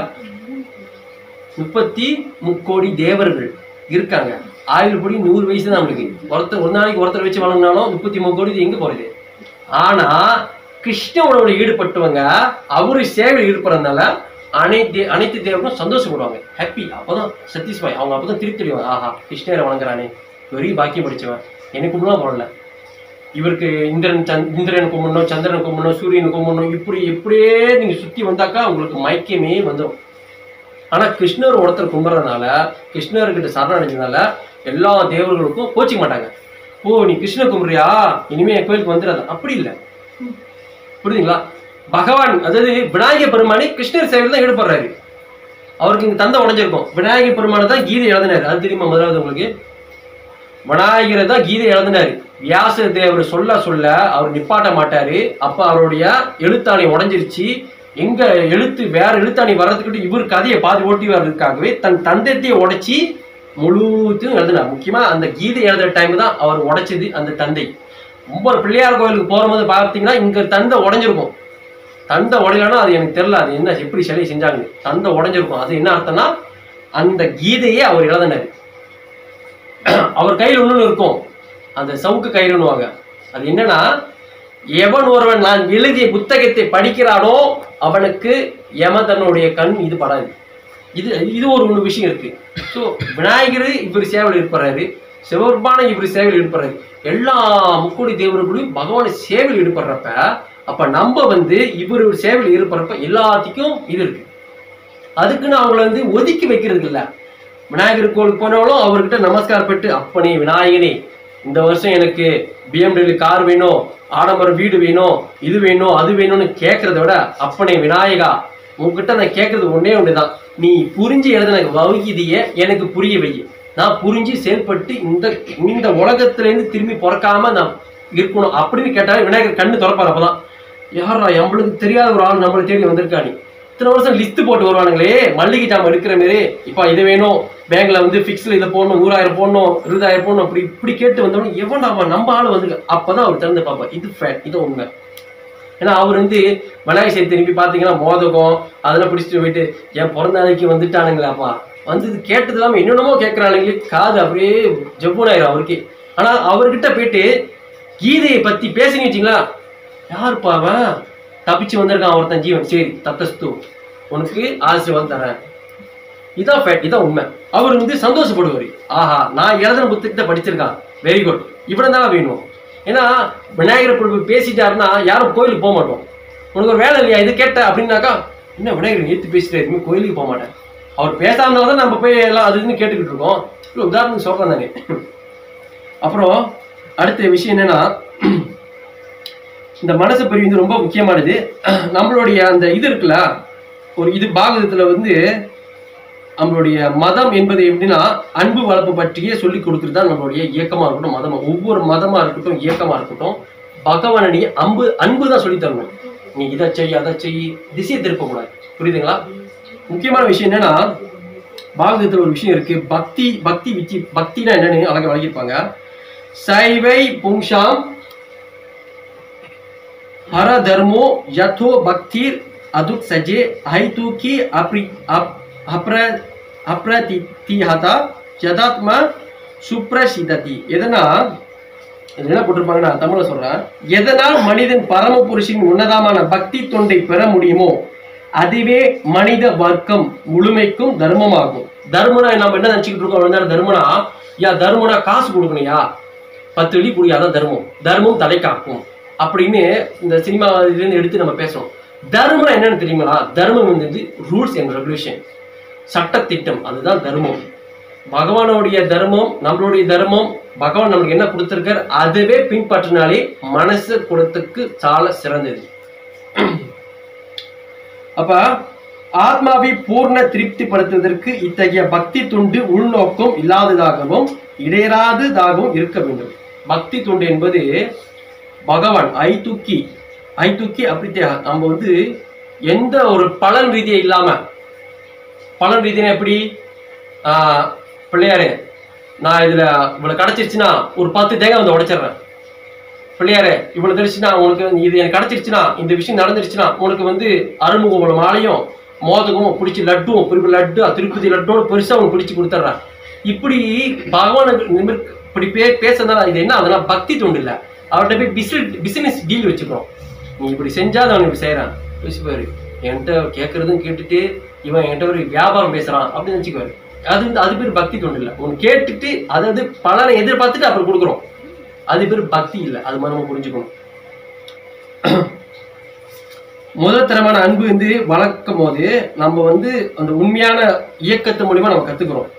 முப்பத்தி முக்கோடி தேவர்கள் இருக்காங்க ஆயுள் படி நூறு வயசு தான் நம்மளுக்கு ஒருத்தர் ஒரு நாளைக்கு ஒருத்தர் வச்சு வளர்ந்தாலும் முப்பத்தி முக்கோடி இது எங்க போறது ஆனா கிருஷ்ண உணவுல ஈடுபட்டவங்க அவரு சேவையில் ஈடுபடுறதுனால அனைத்து அனைத்து தேவர்களும் சந்தோஷப்படுவாங்க ஹாப்பி அப்பதான் சத்தீஸ்பாய் அவங்க அப்பதான் திருப்தி அடைவாங்க ஆஹா கிருஷ்ணரை வணங்குறானே பெரிய பாக்கியம் படிச்சவன் எனக்கு முன்னாள் போடல இவருக்கு இந்திரன் சந்த் இந்திரன் கும்பிடணும் சந்திரன் கும்பிடணும் சூரியன் கும்பிடணும் இப்படி இப்படியே நீங்க சுத்தி வந்தாக்கா உங்களுக்கு மயக்கமே வந்துடும் ஆனா கிருஷ்ணர் ஒருத்தர் கும்பிட்றதுனால கிருஷ்ணர்கிட்ட சரணடைஞ்சதுனால எல்லா தேவர்களுக்கும் கோச்சிக்க மாட்டாங்க ஓ நீ கிருஷ்ணர் கும்பிட்றியா இனிமே என் கோயிலுக்கு வந்துடாத அப்படி இல்லை புரியுதுங்களா பகவான் அதாவது விநாயகர் பெருமானே கிருஷ்ணர் சேவையில் தான் ஈடுபடுறாரு அவருக்கு இங்க தந்தை உடைஞ்சிருக்கும் விநாயகர் பெருமானை தான் கீதை எழுதினாரு அது தெரியுமா முதலாவது உங்களுக்கு விநாயகரை தான் கீதை எழுதினாரு வியாச தேவர் சொல்ல சொல்ல அவர் நிப்பாட்ட மாட்டாரு அப்ப அவருடைய எழுத்தாணி உடைஞ்சிருச்சு எங்க எழுத்து வேற எழுத்தாணி வர்றதுக்கிட்ட இவர் கதையை பாதி ஓட்டி வர்றதுக்காகவே தன் தந்தையத்தையே உடைச்சி முழுத்தையும் எழுதினார் முக்கியமா அந்த கீதை எழுதுற டைம் தான் அவர் உடைச்சது அந்த தந்தை ரொம்ப பிள்ளையார் கோயிலுக்கு போகும்போது பார்த்தீங்கன்னா இங்க தந்தை உடைஞ்சிருக்கும் தந்தை உடையலன்னா அது எனக்கு தெரியல அது என்ன எப்படி சிலை செஞ்சாங்க தந்தை உடைஞ்சிருக்கும் அது என்ன அர்த்தம்னா அந்த கீதையே அவர் எழுதினாரு அவர் கையில் ஒண்ணு இருக்கும் அந்த சவுக்கு கயிறுன்னுவாங்க அது என்னன்னா எவன் ஒருவன் நான் எழுதிய புத்தகத்தை படிக்கிறானோ அவனுக்கு யமதனுடைய கண் இது படாது இது இது ஒரு ஒன்று விஷயம் இருக்கு ஸோ விநாயகர் இவர் சேவையில் ஈடுபடுறாரு சிவபெருமான இவர் சேவையில் ஈடுபடுறாரு எல்லா முக்கோடி தேவர்களும் பகவானை சேவையில் ஈடுபடுறப்ப அப்ப நம்ம வந்து இவர் சேவையில் ஈடுபடுறப்ப எல்லாத்துக்கும் இது இருக்கு அதுக்குன்னு அவங்கள வந்து ஒதுக்கி வைக்கிறது இல்ல விநாயகர் கோயிலுக்கு போனாலும் அவர்கிட்ட நமஸ்காரம் பெற்று அப்பனே விநாயகனே இந்த வருஷம் எனக்கு பிஎம்டபிள்யூ கார் வேணும் ஆடம்பர வீடு வேணும் இது வேணும் அது வேணும்னு கேட்கறத விட அப்பனே விநாயகா உன்கிட்ட நான் கேட்கறது ஒண்ணே ஒண்ணுதான் நீ புரிஞ்சு எழுதின பகவத்கீதைய எனக்கு புரிய வை நான் புரிஞ்சு செயல்பட்டு இந்த இந்த உலகத்துல இருந்து திரும்பி பிறக்காம நான் இருக்கணும் அப்படின்னு கேட்டாலே விநாயகர் கண்ணு திறப்பாரு அப்பதான் யாரா நம்மளுக்கு தெரியாத ஒரு ஆள் நம்மளை தேடி வந்திருக்கானி இத்தனை வருஷம் லிஸ்ட் போட்டு வருவானுங்களே மல்லிகை ஜாமான் எடுக்கிற மாரி இப்போ இது வேணும் பேங்க்ல வந்து ஃபிக்ஸ்ல இதை போடணும் நூறாயிரம் போடணும் இருபதாயிரம் போடணும் அப்படி இப்படி கேட்டு வந்தவன எவன் அவன் நம்ம ஆள் வந்து அப்பதான் அவர் திறந்து பார்ப்பார் இது ஃபேட் இது உண்மை ஏன்னா அவர் வந்து விநாயகர் சதுர்த்தி திரும்பி பார்த்தீங்கன்னா மோதகம் அதெல்லாம் பிடிச்சிட்டு போயிட்டு என் பிறந்த நாளைக்கு வந்துட்டானுங்களாப்பா வந்தது கேட்டது இல்லாமல் என்னென்னமோ கேட்குறானுங்களே காது அப்படியே ஜப்புனாயிரும் அவருக்கே ஆனால் அவர்கிட்ட போயிட்டு கீதையை பற்றி பேசுங்க வச்சிங்களா யாருப்பா அவன் தப்பிச்சு வந்திருக்கான் ஒருத்தன் ஜீவன் சரி தத்தஸ்து உனக்கு ஆசீர்வாதம் தரேன் இதான் ஃபேக்ட் இதான் உண்மை அவர் வந்து சந்தோஷப்படுவார் ஆஹா நான் எழுதின புத்தகத்தை படிச்சிருக்கான் வெரி குட் இவ்வளவு தானே வேணும் ஏன்னா விநாயகர் பிரபு பேசிட்டாருன்னா யாரும் கோயிலுக்கு போக மாட்டோம் உனக்கு ஒரு வேலை இல்லையா இது கேட்ட அப்படின்னாக்கா என்ன விநாயகர் ஏத்து பேசிட்டாரு இனிமே கோயிலுக்கு போக மாட்டேன் அவர் பேசாதனால தான் நம்ம போய் எல்லாம் அது இதுன்னு கேட்டுக்கிட்டு இருக்கோம் இல்ல உதாரணத்துக்கு சொல்றேன் நானு அப்புறம் அடுத்த விஷயம் என்னன்னா இந்த மனசு பிரிவு வந்து ரொம்ப முக்கியமானது நம்மளுடைய அந்த இது இருக்குல்ல ஒரு இது பாகவதத்துல வந்து நம்மளுடைய மதம் என்பது எப்படின்னா அன்பு வளர்ப்பு பற்றியே சொல்லி கொடுக்குறது தான் நம்மளுடைய இயக்கமா இருக்கட்டும் மதம் ஒவ்வொரு மதமா இருக்கட்டும் இயக்கமா இருக்கட்டும் பகவானை நீ அன்பு அன்பு தான் சொல்லி தரணும் நீ இதை செய் அதை செய் திசையை திருப்பக்கூடாது புரியுதுங்களா முக்கியமான விஷயம் என்னன்னா பாகவதத்துல ஒரு விஷயம் இருக்கு பக்தி பக்தி விச்சி பக்தினா என்னன்னு அழகா வழங்கியிருப்பாங்க சைவை புங்ஷாம் हर धर्मो यथो भक्तिर अदुत सजे हैतुकी अपि अप- अप्र अप्रतिहता यदात्मा சுப்ரசிததி எதனா இது என்ன போட்டிருப்பாங்கன்னா தமிழ்ல சொல்றேன் எதனால் மனிதன் பரமபுருஷின் உன்னதமான பக்தி தொண்டை பெற முடியுமோ அதுவே மனித வர்க்கம் முழுமைக்கும் தர்மமாகும் தர்மனா நம்ம என்ன நினைச்சுக்கிட்டு இருக்கோம் இருந்தாலும் தர்மனா யா தர்மனா காசு கொடுக்கணும்யா பத்து வெள்ளி குடி அதான் தர்மம் தர்மம் தலை காக்கும் அப்படின்னு இந்த சினிமா இதுலேருந்து எடுத்து நம்ம பேசுறோம் தர்மம் என்னன்னு தெரியுங்களா தர்மம் வந்து ரூல்ஸ் அண்ட் ரெகுலேஷன் சட்டத்திட்டம் அதுதான் தர்மம் பகவானுடைய தர்மம் நம்மளுடைய தர்மம் பகவான் நமக்கு என்ன கொடுத்திருக்கார் அதுவே பின்பற்றினாலே மனசு குலத்துக்கு சால சிறந்தது அப்ப ஆத்மாவை பூர்ண திருப்திப்படுத்துவதற்கு இத்தகைய பக்தி துண்டு உள்நோக்கம் இல்லாததாகவும் இடையராததாகவும் இருக்க வேண்டும் பக்தி துண்டு என்பது பகவான் ஐ தூக்கி ஐ தூக்கி அப்படி தே- நம்ம வந்து எந்த ஒரு பலன் ரீதியா இல்லாம பலன் ரீதினா எப்படி ஆஹ், பிள்ளையாரே நான் இதுல இவ்வளவு கிடைச்சிருச்சுன்னா ஒரு பத்து தேங்காய் வந்து உடைச்சிடுறேன் பிள்ளையாரே இவ்வளவு தெரிச்சுன்னா உனக்கு இது எனக்கு கிடைச்சிருச்சுன்னா இந்த விஷயம் நடந்துருச்சுன்னா உனக்கு வந்து அருமுகம் ஒரு மாலையும் மோதகமும் பிடிச்சி லட்டும் குறிப்பிட்ட லட்டு திருப்பதி லட்டோட பெருசா உனக்கு பிடிச்சி கொடுத்துட்றேன் இப்படி பகவானுக்கு நிமிர் இப்படி பே பேசுறதுனால இது என்ன அதெல்லாம் பக்தி தொண்டு இல்ல அவர்கிட்ட போய் பிசினஸ் பிசினஸ் டீல் வச்சுக்கிறோம் நீ இப்படி செஞ்சா அதை அவன் இப்படி செய்யறான் யோசிப்பாரு என்கிட்ட கேட்கறதும் கேட்டுட்டு இவன் என்கிட்ட ஒரு வியாபாரம் பேசுறான் அப்படின்னு வச்சுக்குவாரு அது வந்து அது பேர் பக்தி தொண்டு இல்ல உன் கேட்டுட்டு அதாவது பலனை எதிர்பார்த்துட்டு அப்புறம் கொடுக்குறோம் அது பேர் பக்தி இல்லை அது மாதிரி நம்ம புரிஞ்சுக்கணும் முதல் தரமான அன்பு வந்து வளர்க்கும் போது நம்ம வந்து அந்த உண்மையான இயக்கத்து மூலியமா நம்ம கத்துக்கிறோம்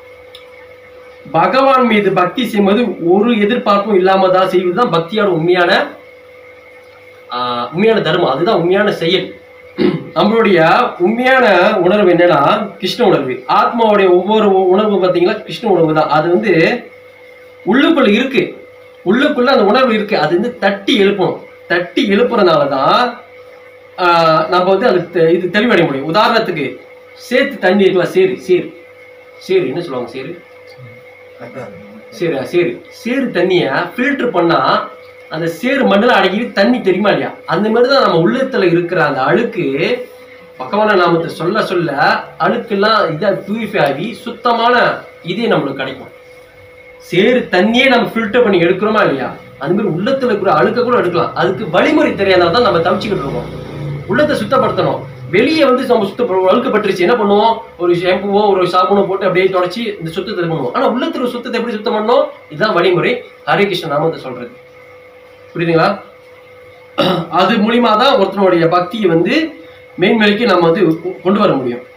பகவான் மீது பக்தி செய்யும்போது ஒரு எதிர்பார்ப்பும் இல்லாம தான் செய்வதுதான் பக்தியோட உண்மையான ஆஹ், உண்மையான தர்மம் அதுதான் உண்மையான செயல் நம்மளுடைய உண்மையான உணர்வு என்னன்னா கிருஷ்ண உணர்வு ஆத்மாவுடைய ஒவ்வொரு உணர்வு பார்த்தீங்கன்னா கிருஷ்ண உணர்வு தான் அது வந்து உள்ளுக்குள்ள இருக்கு உள்ளுக்குள்ள அந்த உணர்வு இருக்கு அது வந்து தட்டி எழுப்பணும் தட்டி எழுப்புறதுனால தான் ஆஹ், நம்ம வந்து அது தெ- இது தெளிவடைய முடியும் உதாரணத்துக்கு சேர்த்து தண்ணி இருக்கலாம் சேரு சேரு சேரு என்ன சொல்லுவாங்க சேரு சேரு சேரு சேரு தண்ணியை ஃபில்டர் பண்ணா அந்த சேறு மண்ணில் அடக்கி தண்ணி தெரியுமா இல்லையா அந்த மாதிரி தான் நம்ம உள்ளத்துல இருக்கிற அந்த அழுக்கு பகவான நாமத்தை சொல்ல சொல்ல அழுக்கெல்லாம் இதை பியூரிஃபை ஆகி சுத்தமான இதே நம்மளுக்கு கிடைக்கும் சேறு தண்ணியே நம்ம ஃபில்டர் பண்ணி எடுக்கிறோமா இல்லையா அந்த மாதிரி உள்ளத்துல இருக்கிற அழுக்க கூட எடுக்கலாம் அதுக்கு வழிமுறை தெரியாதனால தான் நம்ம தவிச்சுக்கிட்டு இருக்கோம் உள்ளத்தை சுத்தப்படுத்தணும் வெளியே வந்து நம்ம சுத்த அழுக்கப்பட்டுருச்சு என்ன பண்ணுவோம் ஒரு ஷாம்புவோ ஒரு சாபனோ போட்டு அப்படியே தொடச்சி இந்த சுத்தத்தை இது பண்ணுவோம் ஆனா உள்ளத்துல ஒரு சுத்தத்தை எப்படி சுத்தம் பண்ணணும் இதுதான் வழிமுறை ஹரே கிருஷ்ண நாமத்தை சொல்றது புரியுதுங்களா அது மூலியமா தான் ஒருத்தனுடைய பக்தியை வந்து மேன்மேலுக்கு நம்ம வந்து கொ- கொண்டு வர முடியும்